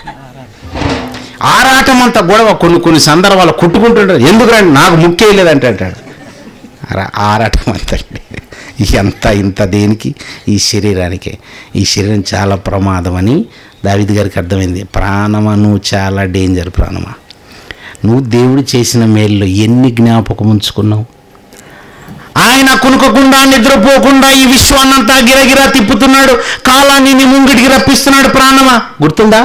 ఆరాటం అంతా గొడవ కొన్ని కొన్ని సందర్భాలు కొట్టుకుంటుంటారు ఎందుకు రండి నాకు ముఖ్యం లేదంటే అంటాడు అరా ఆరాటం అంతా ఎంత ఇంత దేనికి ఈ శరీరానికి ఈ శరీరం చాలా ప్రమాదం అని దావిది గారికి అర్థమైంది ప్రాణమా నువ్వు చాలా డేంజర్ ప్రాణమా నువ్వు దేవుడు చేసిన మేల్లో ఎన్ని జ్ఞాపకం ఉంచుకున్నావు ఆయన కునుకకుండా నిద్రపోకుండా ఈ విశ్వాన్నంతా గిరగిరా తిప్పుతున్నాడు కాలాన్ని నీ ముంగిటికి రప్పిస్తున్నాడు ప్రాణమా గుర్తుందా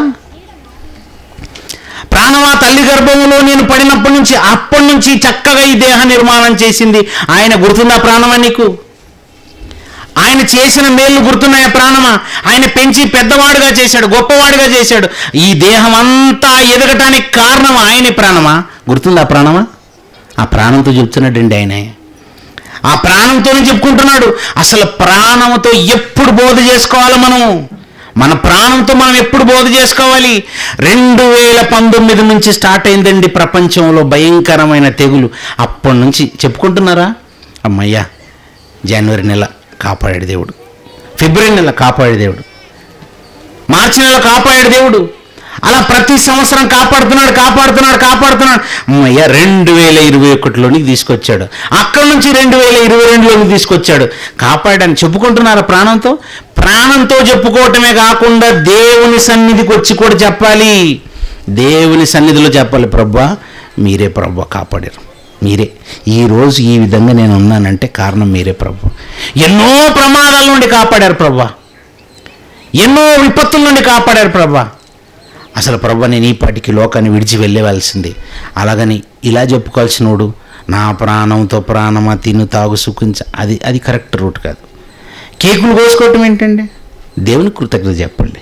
ప్రాణమా తల్లి గర్భములో నేను పడినప్పటి నుంచి అప్పటి నుంచి చక్కగా ఈ దేహ నిర్మాణం చేసింది ఆయన గుర్తుందా ప్రాణమా నీకు ఆయన చేసిన మేలు గుర్తున్నాయా ప్రాణమా ఆయన పెంచి పెద్దవాడుగా చేశాడు గొప్పవాడుగా చేశాడు ఈ దేహం అంతా ఎదగటానికి కారణం ఆయనే ప్రాణమా గుర్తుందా ప్రాణమా ఆ ప్రాణంతో చెప్తున్నాడండి ఆయనే ఆ ప్రాణంతోనే చెప్పుకుంటున్నాడు అసలు ప్రాణంతో ఎప్పుడు బోధ చేసుకోవాలి మనం మన ప్రాణంతో మనం ఎప్పుడు బోధ చేసుకోవాలి రెండు వేల పంతొమ్మిది నుంచి స్టార్ట్ అయిందండి ప్రపంచంలో భయంకరమైన తెగులు అప్పటి నుంచి చెప్పుకుంటున్నారా అమ్మయ్యా జనవరి నెల కాపాడాడు దేవుడు ఫిబ్రవరి నెల కాపాడాడు దేవుడు మార్చి నెల కాపాడాడు దేవుడు అలా ప్రతి సంవత్సరం కాపాడుతున్నాడు కాపాడుతున్నాడు కాపాడుతున్నాడు అమ్మయ్య రెండు వేల ఇరవై ఒకటిలోనికి తీసుకొచ్చాడు అక్కడ నుంచి రెండు వేల ఇరవై రెండులోకి తీసుకొచ్చాడు కాపాడని చెప్పుకుంటున్నారు ప్రాణంతో ప్రాణంతో చెప్పుకోవటమే కాకుండా దేవుని సన్నిధికి వచ్చి కూడా చెప్పాలి దేవుని సన్నిధిలో చెప్పాలి ప్రభా మీరే ప్రభా కాపాడారు మీరే ఈ రోజు ఈ విధంగా నేను ఉన్నానంటే కారణం మీరే ప్రభు ఎన్నో ప్రమాదాల నుండి కాపాడారు ప్రభా ఎన్నో విపత్తుల నుండి కాపాడారు ప్రభా అసలు ప్రభా నేను ఈ పాటికి లోకాన్ని విడిచి వెళ్ళేవలసింది అలాగని ఇలా చెప్పుకోవాల్సినోడు నా ప్రాణంతో ప్రాణమా తిను తాగు సుఖించ అది అది కరెక్ట్ రూట్ కాదు కేకులు కోసుకోవటం ఏంటండి దేవుని కృతజ్ఞత చెప్పండి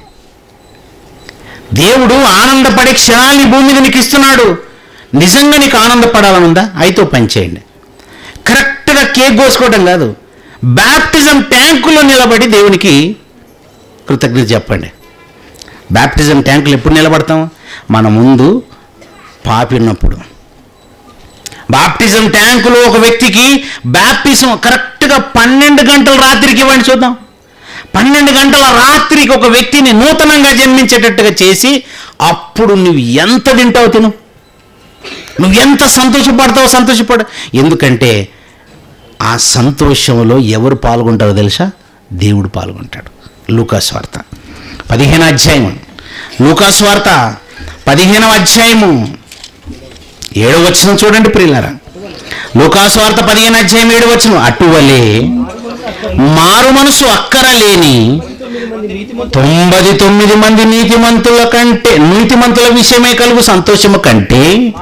దేవుడు ఆనందపడే క్షణాన్ని భూమి మీద నీకు ఇస్తున్నాడు నిజంగా నీకు ఆనందపడాలని ఉందా అయితే ఓ పని చేయండి కరెక్ట్గా కేక్ కోసుకోవడం కాదు బ్యాప్టిజం ట్యాంకులో నిలబడి దేవునికి కృతజ్ఞత చెప్పండి బ్యాప్టిజం ట్యాంకులు ఎప్పుడు నిలబడతాం మన ముందు పాపి ఉన్నప్పుడు బాప్టిజం ట్యాంకులో ఒక వ్యక్తికి బ్యాప్టిజం కరెక్ట్గా పన్నెండు గంటల రాత్రికి ఇవ్వండి చూద్దాం పన్నెండు గంటల రాత్రికి ఒక వ్యక్తిని నూతనంగా జన్మించేటట్టుగా చేసి అప్పుడు నువ్వు ఎంత తింటావు తిను నువ్వు ఎంత సంతోషపడతావో సంతోషపడ ఎందుకంటే ఆ సంతోషంలో ఎవరు పాల్గొంటారో తెలుసా దేవుడు పాల్గొంటాడు లూకాస్ వార్త పదిహేను అధ్యాయము లూకాస్ వార్త పదిహేనవ అధ్యాయము ఏడవ వచ్చిన చూడండి ప్రియులారా లూకాస్ వార్త పదిహేను అధ్యాయం ఏడు వచ్చిన అటువలే మారు మనసు అక్కర లేని తొంభై తొమ్మిది మంది నీతిమంతుల కంటే నీతిమంతుల విషయమే కలుగు సంతోషము కంటే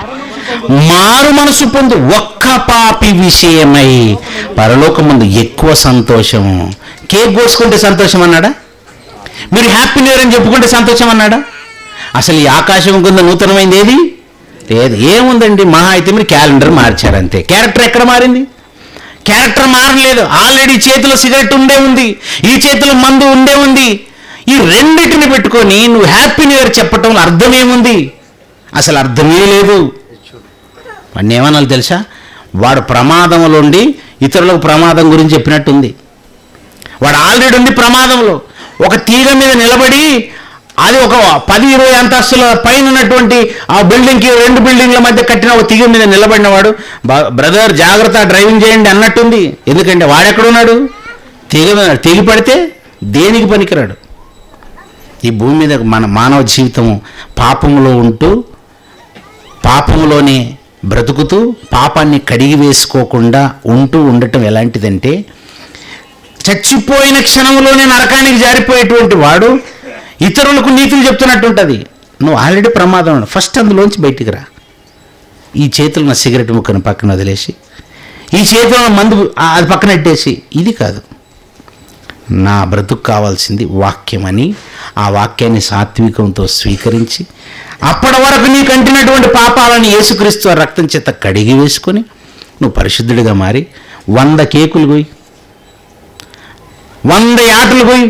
మారు మనసు పొందు ఒక్క పాపి విషయమై పరలోకముందు ఎక్కువ సంతోషము కేక్ కోసుకుంటే సంతోషం అన్నాడా మీరు హ్యాపీ న్యూ ఇయర్ అని చెప్పుకుంటే సంతోషం అన్నాడా అసలు ఈ ఆకాశం కింద నూతనమైంది ఏది లేదు ఏముందండి మహా అయితే మీరు క్యాలెండర్ మార్చారు అంతే క్యారెక్టర్ ఎక్కడ మారింది క్యారెక్టర్ మారలేదు ఆల్రెడీ చేతిలో సిగరెట్ ఉండే ఉంది ఈ చేతిలో మందు ఉండే ఉంది ఈ రెండింటిని పెట్టుకొని నువ్వు హ్యాపీ న్యూ ఇయర్ చెప్పటంలో అర్థమేముంది అసలు అర్థమే లేదు వాడిని ఏమనాలి తెలుసా వాడు ప్రమాదంలో ఉండి ఇతరులకు ప్రమాదం గురించి చెప్పినట్టుంది వాడు ఆల్రెడీ ఉంది ప్రమాదంలో ఒక తీగ మీద నిలబడి అది ఒక పది ఇరవై అంతస్తుల పైన ఉన్నటువంటి ఆ బిల్డింగ్కి రెండు బిల్డింగ్ల మధ్య కట్టిన ఒక తీగ మీద నిలబడినవాడు "బ- బ్రదర్ జాగ్రత్త డ్రైవింగ్ చేయండి అన్నట్టుంది ఎందుకంటే వాడెక్కడున్నాడు తీగ మీద తెగి పడితే దేనికి పనికిరాడు ఈ భూమి మీద మన మానవ జీవితం పాపంలో ఉంటూ పాపంలోనే బ్రతుకుతూ పాపాన్ని కడిగి వేసుకోకుండా ఉంటూ ఉండటం ఎలాంటిదంటే చచ్చిపోయిన క్షణంలోనే నరకానికి జారిపోయేటువంటి వాడు ఇతరులకు నీతులు చెప్తున్నట్టు ఉంటుంది నువ్వు ఆల్రెడీ ప్రమాదం ఉన్నావు. ఫస్ట్ అందులోంచి బయటికి రా ఈ చేతులు నా సిగరెట్ ముక్కను పక్కన వదిలేసి ఈ చేతిలో ఉన్న మందు ఆ- అది పక్కన పెట్టేసి ఇది కాదు నా బ్రతుకు కావాల్సింది వాక్యమని ఆ వాక్యాన్ని సాత్వికంతో స్వీకరించి అప్పటి వరకు నీకు అంటినటువంటి పాపాలను యేసుక్రీస్తు ఆ రక్తం చేత కడిగి వేసుకొని నువ్వు పరిశుద్ధుడిగా మారి వంద కేకులు పోయి వంద యాటలు పోయి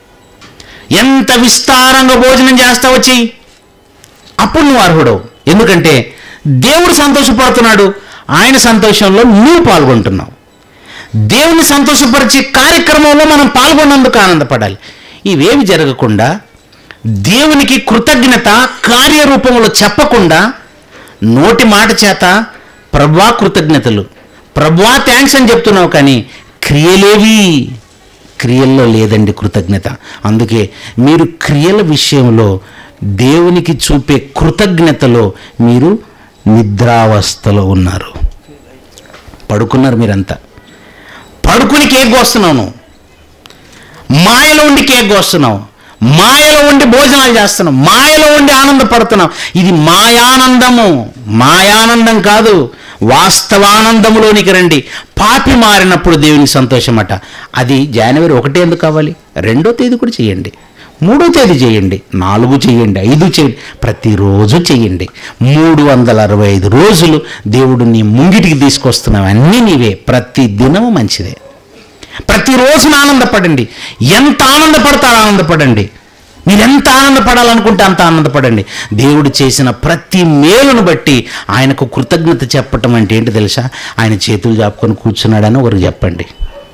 ఎంత విస్తారంగా భోజనం చేస్తావో చెయ్యి అప్పుడు నువ్వు అర్హుడవు ఎందుకంటే దేవుడు సంతోషపడుతున్నాడు ఆయన సంతోషంలో నువ్వు పాల్గొంటున్నావు దేవుని సంతోషపరిచే కార్యక్రమంలో మనం పాల్గొన్నందుకు ఆనందపడాలి ఇవేమి జరగకుండా దేవునికి కృతజ్ఞత కార్యరూపంలో చెప్పకుండా నోటి మాట చేత ప్రభా కృతజ్ఞతలు ప్రభా థ్యాంక్స్ అని చెప్తున్నావు కానీ క్రియలేవి క్రియల్లో లేదండి కృతజ్ఞత అందుకే మీరు క్రియల విషయంలో దేవునికి చూపే కృతజ్ఞతలో మీరు నిద్రావస్థలో ఉన్నారు పడుకున్నారు మీరంతా పడుకుని కేక్ కోస్తున్నావు నువ్వు మాయలో ఉండి కేక్ కోస్తున్నావు మాయలో ఉండి భోజనాలు చేస్తున్నావు మాయలో ఉండి ఆనందపడుతున్నావు ఇది మాయానందము మాయానందం కాదు వాస్తవానందములోనికి రండి పాపి మారినప్పుడు దేవునికి సంతోషమట అది జనవరి ఒకటి ఎందుకు కావాలి రెండో తేదీ కూడా చేయండి మూడో తేదీ చేయండి నాలుగు చేయండి ఐదు చేయండి ప్రతిరోజు చేయండి మూడు వందల అరవై ఐదు రోజులు దేవుడు నీ ముంగిటికి తీసుకొస్తున్నావు అన్నీ నీవే ప్రతి దినము మంచిదే ప్రతిరోజు ఆనందపడండి ఎంత ఆనందపడతారో ఆనందపడండి మీరు ఎంత ఆనందపడాలనుకుంటే అంత ఆనందపడండి దేవుడు చేసిన ప్రతి మేలును బట్టి ఆయనకు కృతజ్ఞత చెప్పటం అంటే ఏంటి తెలుసా ఆయన చేతులు చాపుకొని కూర్చున్నాడని ఒకరికి చెప్పండి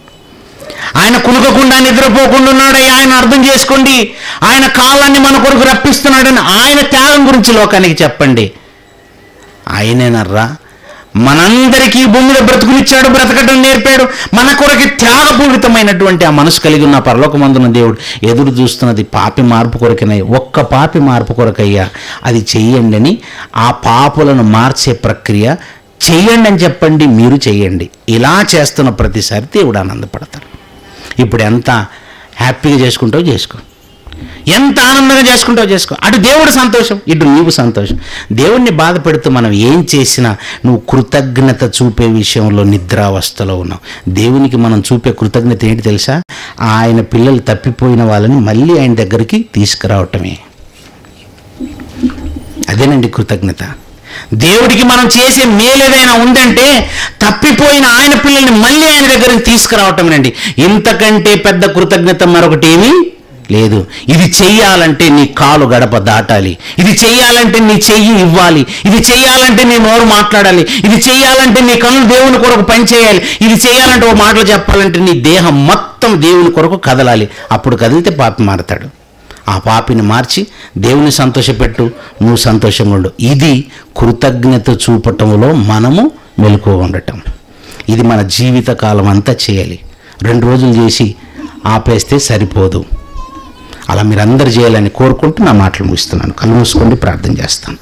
ఆయన కునుకకుండా నిద్రపోకుండా ఉన్నాడని ఆయన అర్థం చేసుకోండి ఆయన కాలాన్ని మన కొరకు రప్పిస్తున్నాడని ఆయన త్యాగం గురించి లోకానికి చెప్పండి ఆయనేనర్రా మనందరికీ ఈ భూమి మీద బ్రతుకునిచ్చాడు బ్రతకడం నేర్పాడు మన కొరకు త్యాగపూరితమైనటువంటి ఆ మనసు కలిగి ఉన్న పరలోకమందున దేవుడు ఎదురు చూస్తున్నది పాపి మార్పు కొరకనే ఒక్క పాపి మార్పు కొరకయ్యా అది చెయ్యండి అని ఆ పాపులను మార్చే ప్రక్రియ చెయ్యండి అని చెప్పండి మీరు చెయ్యండి ఇలా చేస్తున్న ప్రతిసారి దేవుడు ఆనందపడతాడు ఇప్పుడు ఎంత హ్యాపీగా చేసుకుంటావో చేసుకో ఎంత ఆనందంగా చేసుకుంటావు చేసుకో అటు దేవుడు సంతోషం ఇటు నీవు సంతోషం దేవుణ్ణి బాధ పెడుతూ మనం ఏం చేసినా నువ్వు కృతజ్ఞత చూపే విషయంలో నిద్రావస్థలో ఉన్నావు దేవునికి మనం చూపే కృతజ్ఞత ఏంటి తెలుసా ఆయన పిల్లలు తప్పిపోయిన వాళ్ళని మళ్ళీ ఆయన దగ్గరికి తీసుకురావటమే అదేనండి కృతజ్ఞత దేవుడికి మనం చేసే మేలేదైనా ఉందంటే తప్పిపోయిన ఆయన పిల్లల్ని మళ్ళీ ఆయన దగ్గరికి తీసుకురావటమేనండి ఇంతకంటే పెద్ద కృతజ్ఞత మరొకటి ఏమీ లేదు ఇది చెయ్యాలంటే నీ కాలు గడప దాటాలి ఇది చెయ్యాలంటే నీ చెయ్యి ఇవ్వాలి ఇది చెయ్యాలంటే నీ నోరు మాట్లాడాలి ఇది చెయ్యాలంటే నీ కళ్ళు దేవుని కొరకు పని చేయాలి ఇది చేయాలంటే ఓ మాటలు చెప్పాలంటే నీ దేహం మొత్తం దేవుని కొరకు కదలాలి అప్పుడు కదిలితే పాపి మారతాడు ఆ పాపిని మార్చి దేవుని సంతోషపెట్టు నువ్వు సంతోషంగా ఉండు ఇది కృతజ్ఞత చూపటంలో మనము మెలకువ ఉండటం ఇది మన జీవిత కాలం అంతా చేయాలి రెండు రోజులు చేసి ఆపేస్తే సరిపోదు అలా మీరందరూ చేయాలని కోరుకుంటూ నా మాటలు ముగిస్తున్నాను కళ్ళు మూసుకోండి ప్రార్థన చేస్తాను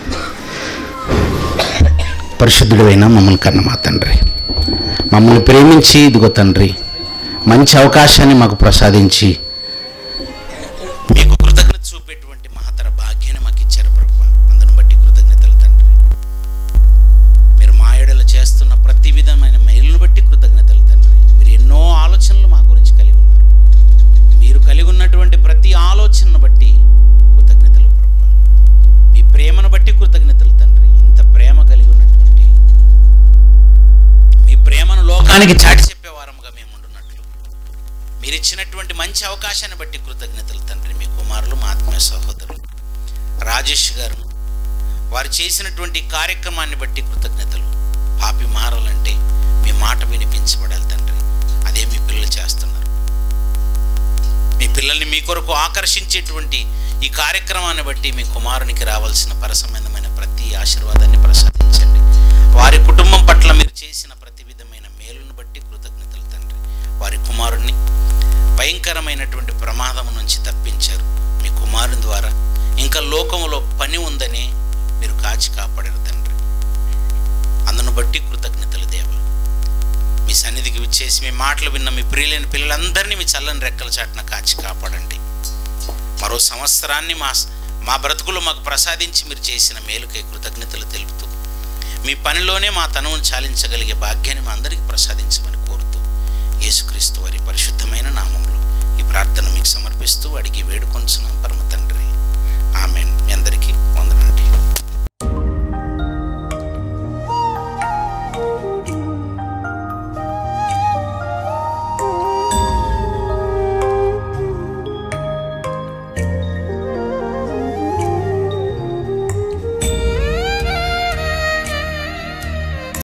పరిశుద్ధుడైన మమ్మల్ని కన్న మా తండ్రి మమ్మల్ని ప్రేమించి ఇదిగో తండ్రి మంచి అవకాశాన్ని మాకు ప్రసాదించి మీకు కృతజ్ఞత చూపేటువంటి మహతర భాగ్యాన్ని మాకు ఇచ్చారు ప్రభు అందును బట్టి కృతజ్ఞతలు తండ్రి మీరు మా ఎడల చేస్తున్న ప్రతి విధమైన మేలును బట్టి కృతజ్ఞతలు తండ్రి మీరు ఎన్నో ఆలోచనలు మా గురించి కలిగి ఉన్నారు మీరు కలిగి ఉన్నటువంటి ప్రతి ఆలోచనను బట్టి కృతజ్ఞతలు ప్రభు మీ ప్రేమను బట్టి కృతజ్ఞతలు తండ్రి ఇంత ప్రేమ కలిగి ఉన్నటువంటి మీ ప్రేమను లోకానికి చాటి చెప్పేవారముగా మేము ఉండున్నట్లు మీరు ఇచ్చినటువంటి మంచి అవకాశాన్ని బట్టి కృతజ్ఞతలు తండ్రి మీ కుమారులు మా ఆత్మీయ సహోదరులు రాజేష్ గారు వారు చేసినటువంటి కార్యక్రమాన్ని బట్టి కృతజ్ఞతలు పాపి మారాలంటే మీ మాట వినిపించబడాలి తండ్రి అదే మీ పిల్లలు చేస్తున్నారు మీ పిల్లల్ని మీ కొరకు ఆకర్షించేటువంటి ఈ కార్యక్రమాన్ని బట్టి మీ కుమారునికి రావాల్సిన పరసమైన ప్రతి ఆశీర్వాదాన్ని ప్రసాదించండి వారి కుటుంబం పట్ల మీరు చేసిన ప్రతి విధమైన మేలును బట్టి కృతజ్ఞతలు తండ్రి వారి కుమారుణ్ణి భయంకరమైనటువంటి ప్రమాదం నుంచి తప్పించారు మీ కుమారుని ద్వారా ఇంకా లోకంలో పని ఉందని మీరు కాచి కాపాడారు తండ్రి అందును బట్టి కృతజ్ఞతలు దేవ మీ సన్నిధికి విచ్చేసి మీ మాటలు విన్న మీ ప్రియులైన పిల్లలందరినీ మీ చల్లని రెక్కల చాటున కాచి కాపాడండి మరో సంవత్సరాన్ని మా మా బ్రతుకులు మాకు ప్రసాదించి మీరు చేసిన మేలుకై కృతజ్ఞతలు తెలుపుతూ మీ పనిలోనే మా తనువును చాలించగలిగే భాగ్యాన్ని మా అందరికీ ప్రసాదించమని కోరుతూ యేసుక్రీస్తు వారి పరిశుద్ధమైన నామంలో ఈ ప్రార్థన మీకు సమర్పిస్తూ అడిగి వేడుకొంచున్నాం పరమ